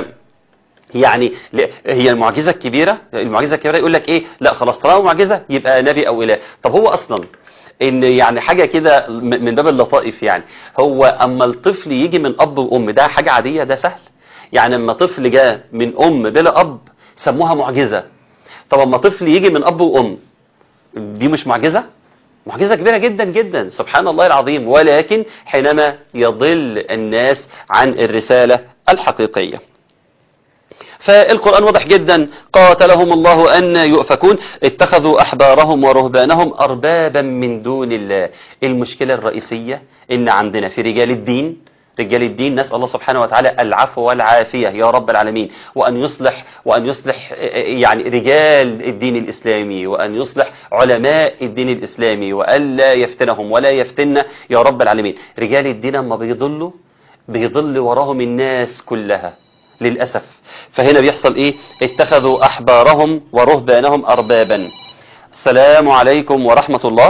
يعني ل- هي المعجزة الكبيرة المعجزة الكبيرة يقول لك ايه لا خلاص طالما معجزة يبقى نبي او اله طب هو اصلا ان يعني حاجة كده م- من باب اللطائف يعني هو اما الطفل يجي من اب وام ده حاجة عادية ده سهل يعني اما طفل جاء من ام بلا اب سموها معجزة طب اما طفل يجي من اب وام دي مش معجزة معجزة كبيرة جدا جدا سبحان الله العظيم ولكن حينما يضل الناس عن الرسالة الحقيقية فالقرآن واضح جدا قاتلهم الله أن يؤفكون اتخذوا أحبارهم ورهبانهم أربابا من دون الله المشكلة الرئيسية إن عندنا في رجال الدين رجال الدين نسأل الله سبحانه وتعالى العفو والعافية يا رب العالمين وأن يصلح وأن يصلح يعني رجال الدين الإسلامي وأن يصلح علماء الدين الإسلامي وألا يفتنهم ولا يفتن يا رب العالمين رجال الدين أما بيضلوا بيضل وراهم الناس كلها للأسف فهنا بيحصل إيه اتخذوا أحبارهم ورهبانهم أربابا السلام عليكم ورحمة الله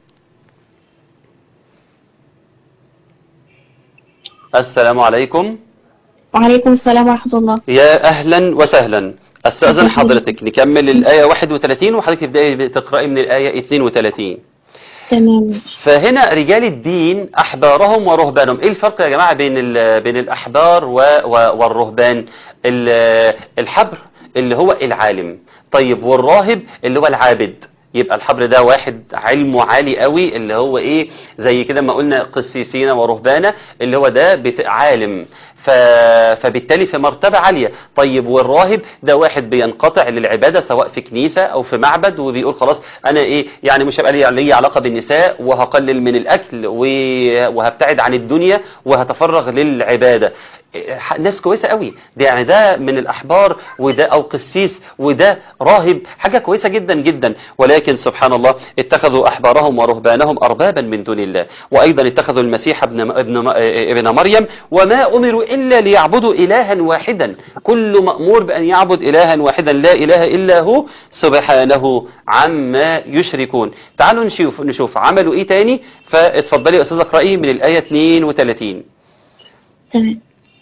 السلام عليكم وعليكم السلام ورحمة الله يا أهلا وسهلا أستأذن حضرتك نكمل الآية 31 وحضرتك تبدأي تقرأي من الآية 32 تمام فهنا رجال الدين أحبارهم ورهبانهم إيه الفرق يا جماعة بين ال- بين الأحبار و- و- والرهبان ال- الحبر اللي هو العالم طيب والراهب اللي هو العابد يبقى الحبر ده واحد علمه عالي قوي اللي هو ايه زي كده ما قلنا قسيسين ورهبانة اللي هو ده بت- عالم ف... فبالتالي في مرتبة عالية طيب والراهب ده واحد بينقطع للعبادة سواء في كنيسة او في معبد وبيقول خلاص انا ايه يعني مش هيبقى لي لي علاقة بالنساء وهقلل من الاكل و... وهبتعد عن الدنيا وهتفرغ للعبادة إيه، ناس كويسة قوي ده يعني ده من الاحبار وده او قسيس وده راهب حاجة كويسة جدا جدا ولكن سبحان الله اتخذوا احبارهم ورهبانهم اربابا من دون الله وايضا اتخذوا المسيح ابن ابن ابن مريم وما امروا الا ليعبدوا الها واحدا كل مامور بان يعبد الها واحدا لا اله الا هو سبحانه عما يشركون تعالوا نشوف نشوف عملوا ايه تاني فاتفضلي يا استاذه اقراي من الايه 32 تمام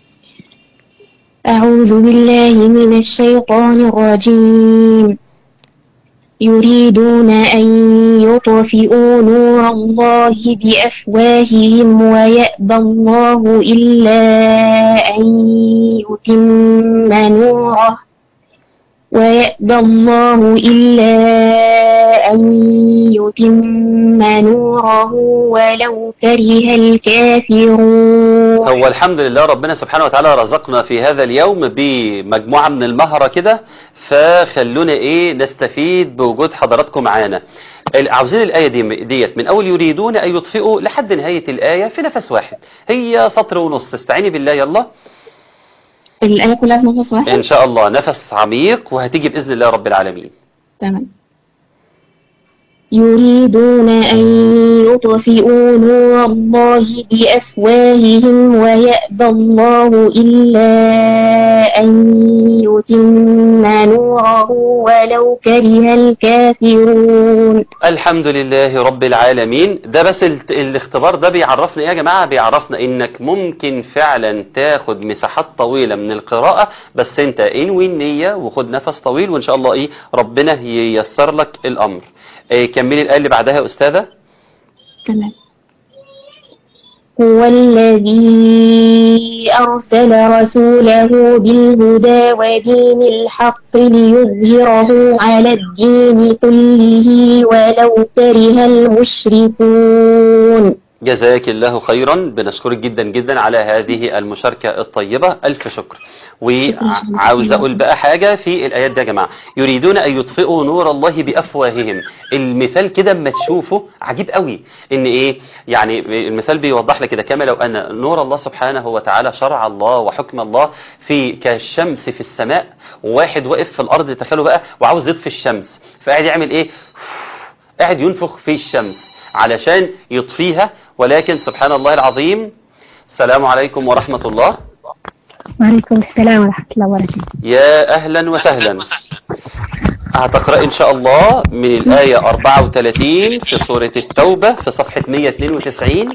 أعوذ بالله من الشيطان الرجيم يريدون أن يطفئوا نور الله بأفواههم ويأبى الله إلا أن يتم نوره ويأبى الله إلا أن يتم نوره ولو كره الكافرون هو الحمد لله ربنا سبحانه وتعالى رزقنا في هذا اليوم بمجموعة من المهرة كده فخلونا ايه نستفيد بوجود حضراتكم معانا ال- عاوزين الآية دي ديت من أول يريدون أن يطفئوا لحد نهاية الآية في نفس واحد هي سطر ونص استعيني بالله يلا الآية كلها في نفس واحد إن شاء الله نفس عميق وهتيجي بإذن الله رب العالمين تمام يريدون أن يطفئوا نور الله بأفواههم ويأبى الله إلا أن يتم نوره ولو كره الكافرون الحمد لله رب العالمين ده بس ال- الاختبار ده بيعرفنا ايه يا جماعة بيعرفنا انك ممكن فعلا تاخد مساحات طويلة من القراءة بس انت انوي النية وخد نفس طويل وان شاء الله ايه ربنا ييسر لك الامر إيه كملي الآية اللي بعدها يا أستاذة تمام هو الذي أرسل رسوله بالهدى ودين الحق ليظهره على الدين كله ولو كره المشركون جزاك الله خيرا بنشكرك جدا جدا على هذه المشاركة الطيبة ألف شكر وعاوز أقول بقى حاجة في الآيات دي يا جماعة يريدون أن يطفئوا نور الله بأفواههم المثال كده اما تشوفه عجيب قوي إن إيه يعني المثال بيوضح لك كده كما لو أن نور الله سبحانه وتعالى شرع الله وحكم الله في كالشمس في السماء وواحد واقف في الأرض تخيلوا بقى وعاوز يطفي الشمس فقاعد يعمل إيه قاعد ينفخ في الشمس علشان يطفيها ولكن سبحان الله العظيم السلام عليكم ورحمة الله وعليكم السلام ورحمة الله وبركاته يا أهلا وسهلا هتقرأ إن شاء الله من الآية 34 في سورة التوبة في صفحة 192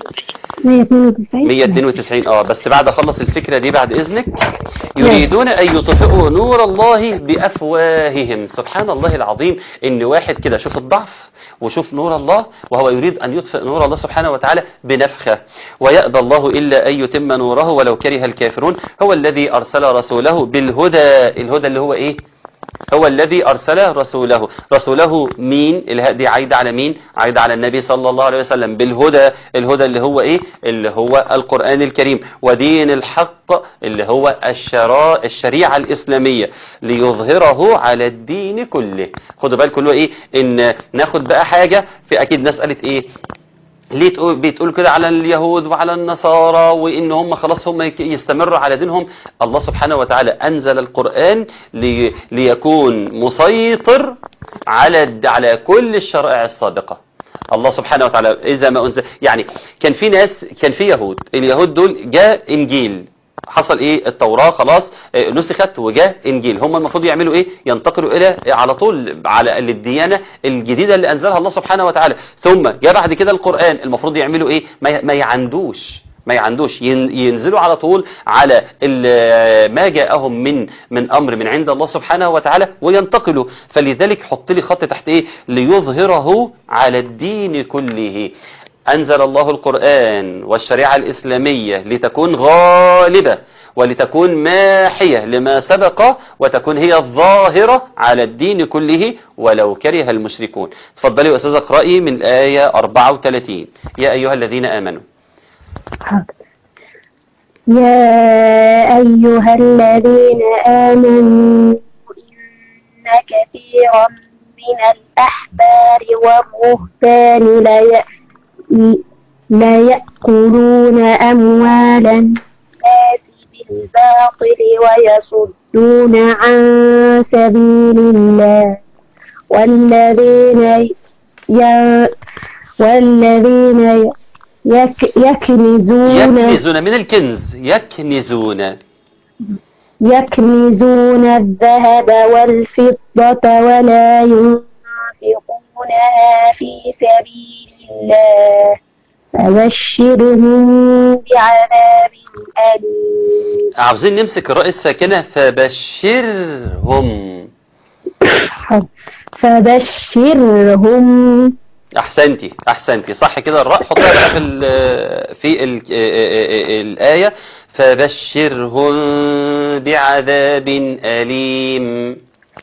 192 192 اه بس بعد اخلص الفكرة دي بعد اذنك يريدون ان يطفئوا نور الله بافواههم سبحان الله العظيم ان واحد كده شوف الضعف وشوف نور الله وهو يريد ان يطفئ نور الله سبحانه وتعالى بنفخه ويأبى الله الا ان يتم نوره ولو كره الكافرون هو الذي ارسل رسوله بالهدى الهدى اللي هو ايه هو الذي أرسل رسوله رسوله مين الهاء دي عايدة على مين عايدة على النبي صلى الله عليه وسلم بالهدى الهدى اللي هو ايه اللي هو القرآن الكريم ودين الحق اللي هو الشراء الشريعة الإسلامية ليظهره على الدين كله خدوا بالكم اللي هو ايه ان ناخد بقى حاجة في اكيد ناس قالت ايه ليه تقول بتقول كده على اليهود وعلى النصارى وان هم خلاص هم يك- يستمروا على دينهم الله سبحانه وتعالى انزل القرآن لي ليكون مسيطر على الد- على كل الشرائع السابقة الله سبحانه وتعالى اذا ما انزل يعني كان في ناس كان في يهود اليهود دول جاء انجيل حصل ايه التوراة خلاص آه، نسخت وجاء انجيل هم المفروض يعملوا ايه ينتقلوا الى على طول على الديانة الجديدة اللي انزلها الله سبحانه وتعالى ثم جاء بعد كده القرآن المفروض يعملوا ايه ما ي- ما يعندوش ما يعندوش ين- ينزلوا على طول على ال- ما جاءهم من من امر من عند الله سبحانه وتعالى وينتقلوا فلذلك حط لي خط تحت ايه ليظهره على الدين كله أنزل الله القرآن والشريعة الإسلامية لتكون غالبة ولتكون ماحية لما سبق وتكون هي الظاهرة على الدين كله ولو كره المشركون تفضلي أستاذ اقرأي من الآية 34 يا أيها الذين آمنوا حاضر. يا أيها الذين آمنوا إن كثيرا من الأحبار والرهبان لا ي- لا يأكلون أموال الناس بالباطل ويصدون عن سبيل الله والذين ي... والذين يك... يكنزون يكنزون من الكنز يكنزون يكنزون الذهب والفضة ولا ينفقونها في سبيل الله فبشرهم بعذاب أليم عاوزين نمسك الراء الساكنة فبشرهم فبشرهم احسنتي احسنتي صح كده الراء حطها بقى في ال في ال الآية فبشرهم بعذاب أليم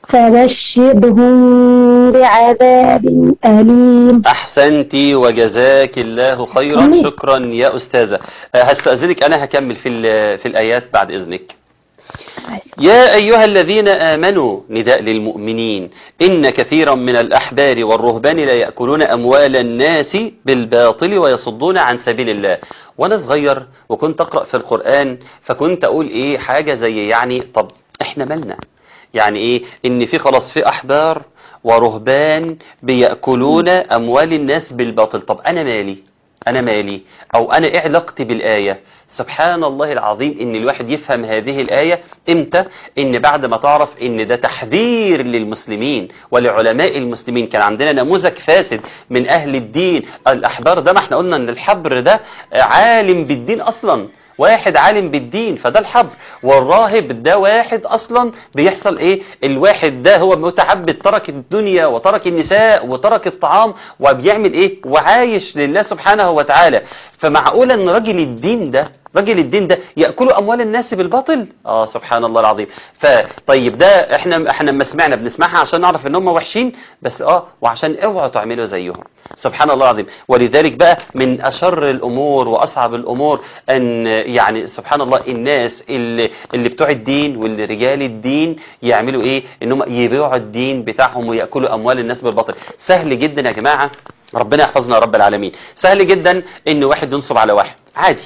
فبشرهم بعذاب أليم احسنتي وجزاك الله خيرا آمين. شكرا يا استاذة أه، هستأذنك انا هكمل في ال- في الايات بعد اذنك يا أيها الذين آمنوا نداء للمؤمنين إن كثيرا من الأحبار والرهبان لا يأكلون أموال الناس بالباطل ويصدون عن سبيل الله وأنا صغير وكنت أقرأ في القرآن فكنت أقول إيه حاجة زي يعني طب إحنا مالنا يعني إيه إن في خلاص في أحبار ورهبان بيأكلون أموال الناس بالباطل طب أنا مالي أنا مالي أو أنا إيه علاقتي بالآية سبحان الله العظيم إن الواحد يفهم هذه الآية إمتى إن بعد ما تعرف إن ده تحذير للمسلمين ولعلماء المسلمين كان عندنا نموذج فاسد من أهل الدين الأحبار ده ما احنا قلنا إن الحبر ده عالم بالدين أصلا واحد عالم بالدين فده الحبر والراهب ده واحد اصلا بيحصل ايه الواحد ده هو متعبد ترك الدنيا وترك النساء وترك الطعام وبيعمل ايه وعايش لله سبحانه وتعالى فمعقول ان راجل الدين ده راجل الدين ده ياكل اموال الناس بالباطل اه سبحان الله العظيم فطيب ده احنا احنا لما سمعنا بنسمعها عشان نعرف ان هم وحشين بس اه وعشان اوعوا تعملوا زيهم سبحان الله العظيم ولذلك بقى من اشر الامور واصعب الامور ان يعني سبحان الله الناس اللي اللي بتوع الدين واللي رجال الدين يعملوا ايه انهم يبيعوا الدين بتاعهم وياكلوا اموال الناس بالباطل سهل جدا يا جماعه ربنا يحفظنا يا رب العالمين سهل جدا ان واحد ينصب على واحد عادي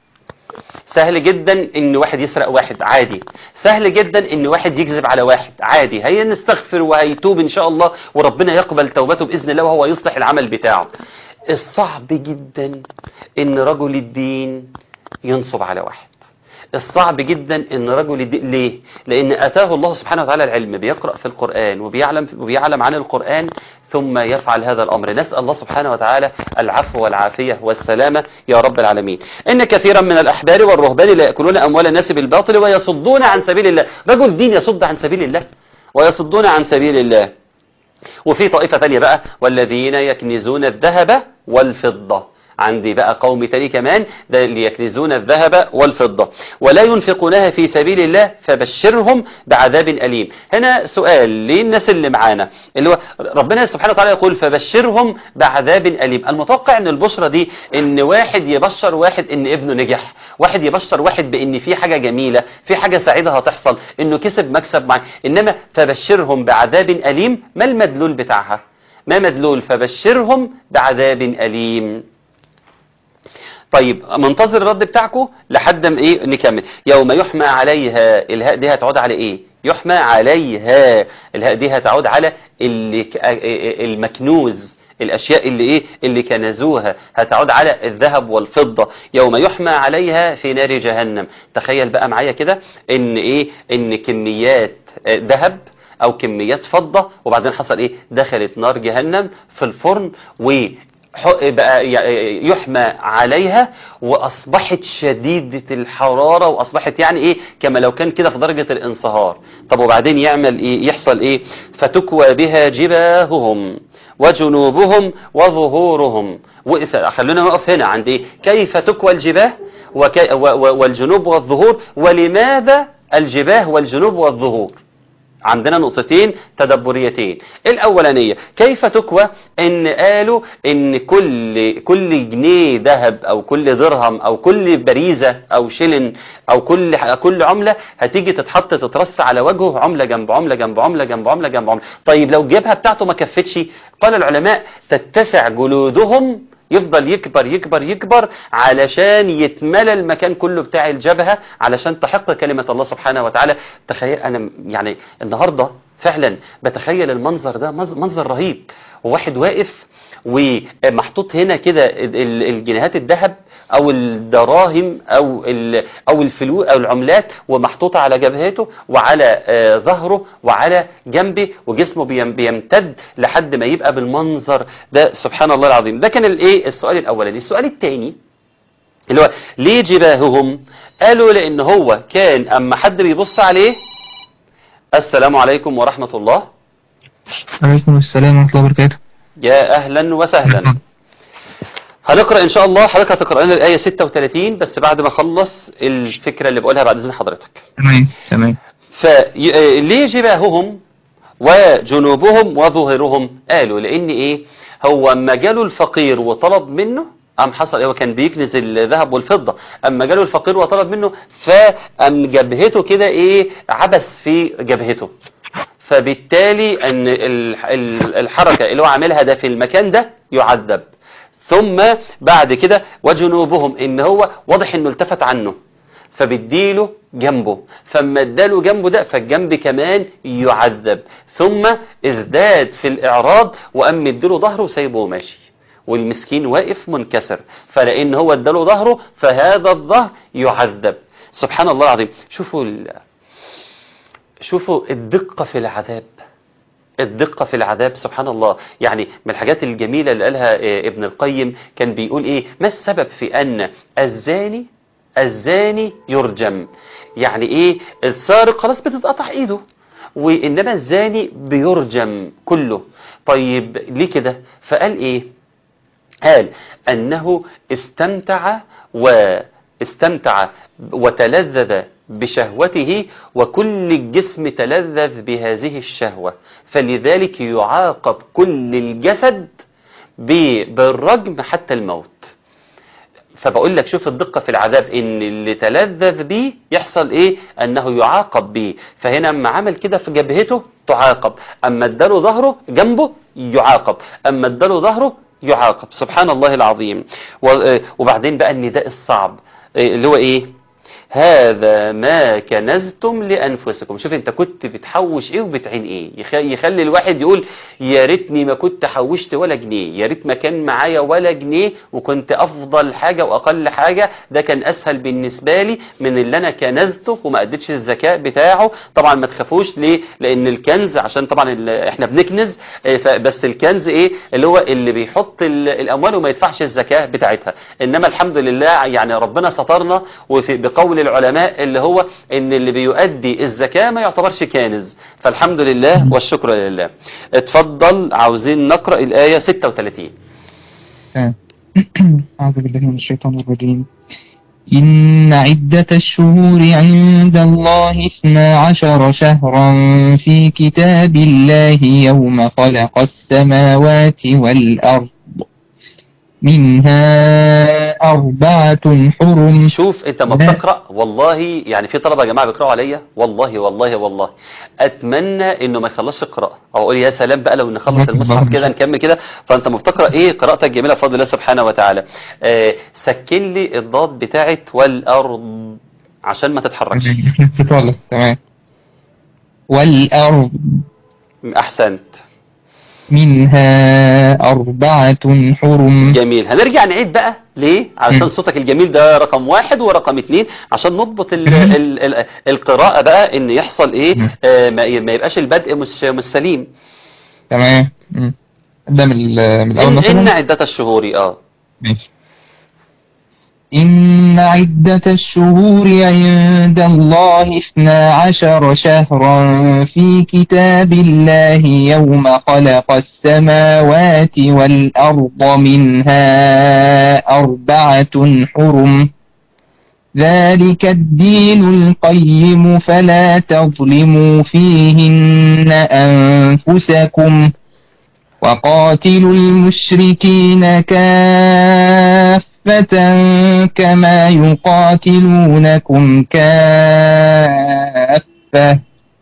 سهل جدا ان واحد يسرق واحد عادي سهل جدا ان واحد يكذب على واحد عادي هي نستغفر وهيتوب ان شاء الله وربنا يقبل توبته باذن الله وهو يصلح العمل بتاعه الصعب جدا ان رجل الدين ينصب على واحد الصعب جدا ان رجل الدين ليه لان اتاه الله سبحانه وتعالى العلم بيقرا في القران وبيعلم وبيعلم عن القران ثم يفعل هذا الامر نسال الله سبحانه وتعالى العفو والعافيه والسلامه يا رب العالمين ان كثيرا من الاحبار والرهبان لا ياكلون اموال الناس بالباطل ويصدون عن سبيل الله رجل دين يصد عن سبيل الله ويصدون عن سبيل الله وفي طائفة ثانية بقى والذين يكنزون الذهب والفضة عندي بقى قوم تاني كمان ده اللي يكنزون الذهب والفضة ولا ينفقونها في سبيل الله فبشرهم بعذاب أليم هنا سؤال للناس اللي معانا اللي هو ربنا سبحانه وتعالى يقول فبشرهم بعذاب أليم المتوقع ان البشرة دي ان واحد يبشر واحد ان ابنه نجح واحد يبشر واحد بان في حاجة جميلة في حاجة سعيدة هتحصل انه كسب مكسب معاه انما فبشرهم بعذاب أليم ما المدلول بتاعها ما مدلول فبشرهم بعذاب أليم طيب منتظر الرد بتاعكم لحد ما ايه نكمل يوم يحمى عليها الهاء دي هتعود على ايه يحمى عليها الهاء دي هتعود على اللي ك- المكنوز الاشياء اللي ايه اللي كنزوها هتعود على الذهب والفضة يوم يحمى عليها في نار جهنم تخيل بقى معايا كده ان ايه ان كميات آه، ذهب او كميات فضة وبعدين حصل ايه دخلت نار جهنم في الفرن و ح- بقى ي- يحمى عليها واصبحت شديدة الحرارة واصبحت يعني ايه كما لو كان كده في درجة الانصهار طب وبعدين يعمل ايه يحصل ايه فتكوى بها جباههم وجنوبهم وظهورهم وقف خلونا نقف هنا عند ايه كيف تكوى الجباه وكي و- و- والجنوب والظهور ولماذا الجباه والجنوب والظهور عندنا نقطتين تدبريتين الاولانيه كيف تكوى ان قالوا ان كل كل جنيه ذهب او كل درهم او كل بريزه او شلن او كل كل عمله هتيجي تتحط تترص على وجهه عمله جنب عمله جنب عمله جنب عمله جنب عمله طيب لو الجبهه بتاعته ما كفتش قال العلماء تتسع جلودهم يفضل يكبر يكبر يكبر علشان يتملى المكان كله بتاع الجبهة علشان تحق كلمة الله سبحانه وتعالى تخيل أنا يعني النهاردة فعلا بتخيل المنظر ده منظ- منظر رهيب وواحد واقف ومحطوط هنا كده ال- ال- الجنيهات الذهب او الدراهم او ال- او الفلوس او العملات ومحطوطه على جبهته وعلى آه، ظهره وعلى جنبه وجسمه بيم- بيمتد لحد ما يبقى بالمنظر ده سبحان الله العظيم ده كان الايه السؤال الاولاني السؤال الثاني اللي هو ليه جباههم قالوا لان هو كان اما حد بيبص عليه السلام عليكم ورحمة الله عليكم السلام ورحمة الله وبركاته يا أهلا وسهلا هنقرأ إن شاء الله حضرتك هتقرأ لنا الآية 36 بس بعد ما أخلص الفكرة اللي بقولها بعد إذن حضرتك تمام تمام فليه جباههم وجنوبهم وظهرهم قالوا لأن إيه هو أما جاله الفقير وطلب منه أم حصل هو كان بيكنز الذهب والفضة أما جاله الفقير وطلب منه فأم جبهته كده إيه عبس في جبهته فبالتالي أن ال- ال- الحركة اللي هو عاملها ده في المكان ده يعذب ثم بعد كده وجنوبهم ان هو واضح انه التفت عنه فبيديله جنبه فما اداله جنبه ده فالجنب كمان يعذب ثم ازداد في الاعراض وقام مديله ظهره وسايبه وماشي والمسكين واقف منكسر فلان هو اداله ظهره فهذا الظهر يعذب سبحان الله العظيم شوفوا ال... شوفوا الدقة في العذاب الدقة في العذاب سبحان الله يعني من الحاجات الجميلة اللي قالها آه، ابن القيم كان بيقول ايه ما السبب في ان الزاني الزاني يرجم يعني ايه السارق خلاص بتتقطع ايده وانما الزاني بيرجم كله طيب ليه كده فقال ايه قال انه استمتع واستمتع وتلذذ بشهوته وكل الجسم تلذذ بهذه الشهوة فلذلك يعاقب كل الجسد ب- بالرجم حتى الموت فبقول لك شوف الدقة في العذاب ان اللي تلذذ بيه يحصل ايه انه يعاقب بيه فهنا اما عمل كده في جبهته تعاقب اما اداله ظهره جنبه يعاقب اما اداله ظهره يعاقب سبحان الله العظيم و- وبعدين بقى النداء الصعب إيه اللي هو ايه هذا ما كنزتم لانفسكم شوف انت كنت بتحوش ايه وبتعين ايه يخ- يخلي الواحد يقول يا ريتني ما كنت حوشت ولا جنيه يا ريت ما كان معايا ولا جنيه وكنت افضل حاجه واقل حاجه ده كان اسهل بالنسبه لي من اللي انا كنزته وما اديتش الزكاه بتاعه طبعا ما تخافوش ليه لان الكنز عشان طبعا ال- احنا بنكنز آه، ف- بس الكنز ايه اللي هو اللي بيحط ال- الاموال وما يدفعش الزكاه بتاعتها انما الحمد لله يعني ربنا سترنا وفي بقول العلماء اللي هو ان اللي بيؤدي الزكاه ما يعتبرش كانز فالحمد لله والشكر لله اتفضل عاوزين نقرا الايه 36 تمام. أعوذ بالله من الشيطان الرجيم إن عدة الشهور عند الله اثنا عشر شهرا في كتاب الله يوم خلق السماوات والأرض منها أربعة حرم شوف انت ما لا. بتقرا والله يعني في طلبه يا جماعه بيقراوا عليا والله والله والله اتمنى انه ما يخلصش قراءه او اقول يا سلام بقى لو نخلص المصحف كده نكمل كده فانت ما بتقرا ايه قراءتك جميله بفضل الله سبحانه وتعالى آه سكن لي الضاد بتاعت والارض عشان ما تتحركش تطلع تمام والأرض احسنت منها أربعة حرم جميل هنرجع نعيد بقى ليه علشان مم. صوتك الجميل ده رقم واحد ورقم اتنين عشان نضبط ال ال ال القراءة بقى ان يحصل ايه مم. آه ما ما يبقاش البدء مش مش سليم تمام مم. ده من ال- من الأول إن, إن مثلا عدة الشهور اه ماشي إن عدة الشهور عند الله اثنا عشر شهرا في كتاب الله يوم خلق السماوات والأرض منها أربعة حرم ذلك الدين القيم فلا تظلموا فيهن أنفسكم وقاتلوا المشركين كافة كما يقاتلونكم كافة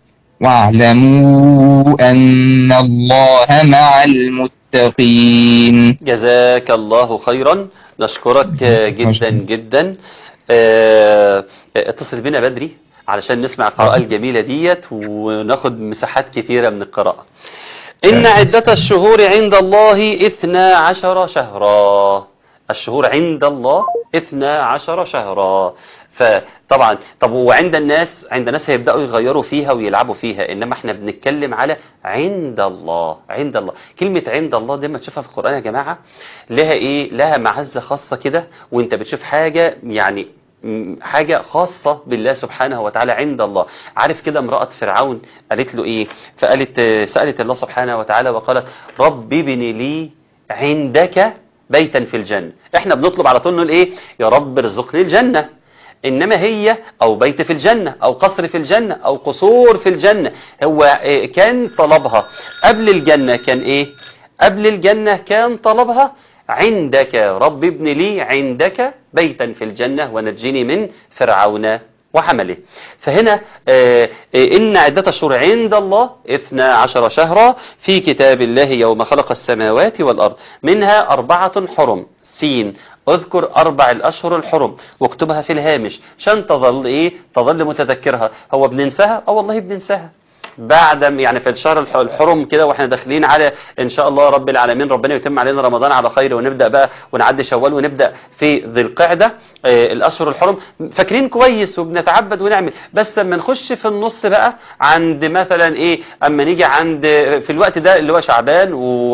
واعلموا أن الله مع المتقين جزاك الله خيرا نشكرك آه، جدا جدا آه، اتصل بنا بدري علشان نسمع القراءة الجميلة ديت وناخد مساحات كثيرة من القراءة إن عدة الشهور عند الله إثنا عشر شهرا الشهور عند الله إثنا عشر شهرا فطبعا طب وعند الناس عند الناس هيبدأوا يغيروا فيها ويلعبوا فيها إنما احنا بنتكلم على عند الله عند الله كلمة عند الله دي ما تشوفها في القرآن يا جماعة لها إيه لها معزة خاصة كده وانت بتشوف حاجة يعني م- حاجة خاصة بالله سبحانه وتعالى عند الله عارف كده امرأة فرعون قالت له ايه فقالت آه، سألت الله سبحانه وتعالى وقالت رب ابن لي عندك بيتا في الجنة احنا بنطلب على طول نقول ايه يا رب ارزقني الجنة انما هي او بيت في الجنة او قصر في الجنة او قصور في الجنة هو آه، كان طلبها قبل الجنة كان ايه قبل الجنة كان طلبها عندك رب ابن لي عندك بيتا في الجنة ونجني من فرعون وحمله فهنا آه، آه، إن عدة الشهور عند الله اثنا عشر شهرا في كتاب الله يوم خلق السماوات والأرض منها أربعة حرم سين اذكر أربع الأشهر الحرم واكتبها في الهامش عشان تظل إيه تظل متذكرها هو بننساها أو والله بننساها بعد م- يعني في الشهر الح- الحرم كده واحنا داخلين على ان شاء الله رب العالمين ربنا يتم علينا رمضان على خير ونبدا بقى ونعدي شوال ونبدا في ذي القعده آه، الاشهر الحرم فاكرين كويس وبنتعبد ونعمل بس لما نخش في النص بقى عند مثلا ايه اما نيجي عند في الوقت ده اللي هو شعبان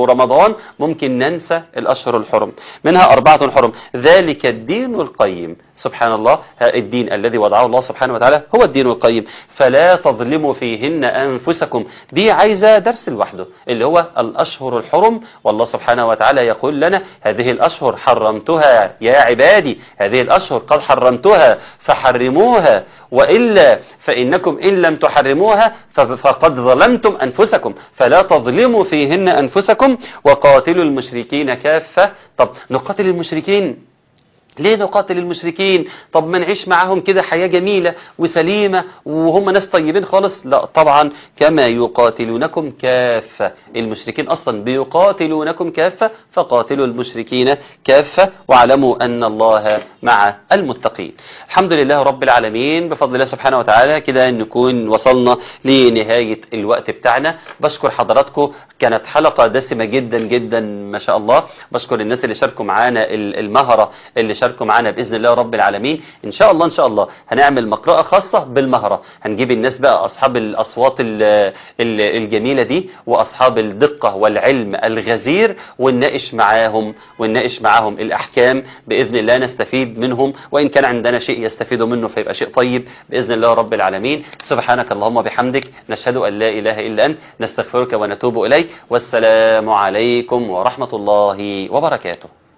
ورمضان ممكن ننسى الاشهر الحرم منها اربعه حرم ذلك الدين القيم سبحان الله ها الدين الذي وضعه الله سبحانه وتعالى هو الدين القيم فلا تظلموا فيهن أنفسكم دي عايزة درس لوحده اللي هو الأشهر الحرم والله سبحانه وتعالى يقول لنا هذه الأشهر حرمتها يا عبادي هذه الأشهر قد حرمتها فحرموها وإلا فإنكم إن لم تحرموها ف- فقد ظلمتم أنفسكم فلا تظلموا فيهن أنفسكم وقاتلوا المشركين كافة طب نقاتل المشركين ليه نقاتل المشركين طب ما نعيش معاهم كده حياة جميلة وسليمة وهم ناس طيبين خالص لا طبعا كما يقاتلونكم كافة المشركين أصلا بيقاتلونكم كافة فقاتلوا المشركين كافة واعلموا أن الله مع المتقين الحمد لله رب العالمين بفضل الله سبحانه وتعالى كده نكون وصلنا لنهاية الوقت بتاعنا بشكر حضراتكم كانت حلقة دسمة جدا جدا ما شاء الله بشكر الناس اللي شاركوا معانا ال- المهرة اللي شاركوا معانا بإذن الله رب العالمين إن شاء الله إن شاء الله هنعمل مقرأة خاصة بالمهرة هنجيب الناس بقى أصحاب الأصوات ال- ال- الجميلة دي وأصحاب الدقة والعلم الغزير ونناقش معاهم ونناقش معاهم الأحكام بإذن الله نستفيد منهم وإن كان عندنا شيء يستفيدوا منه فيبقى شيء طيب بإذن الله رب العالمين سبحانك اللهم وبحمدك نشهد أن لا إله إلا أنت نستغفرك ونتوب إليك والسلام عليكم ورحمة الله وبركاته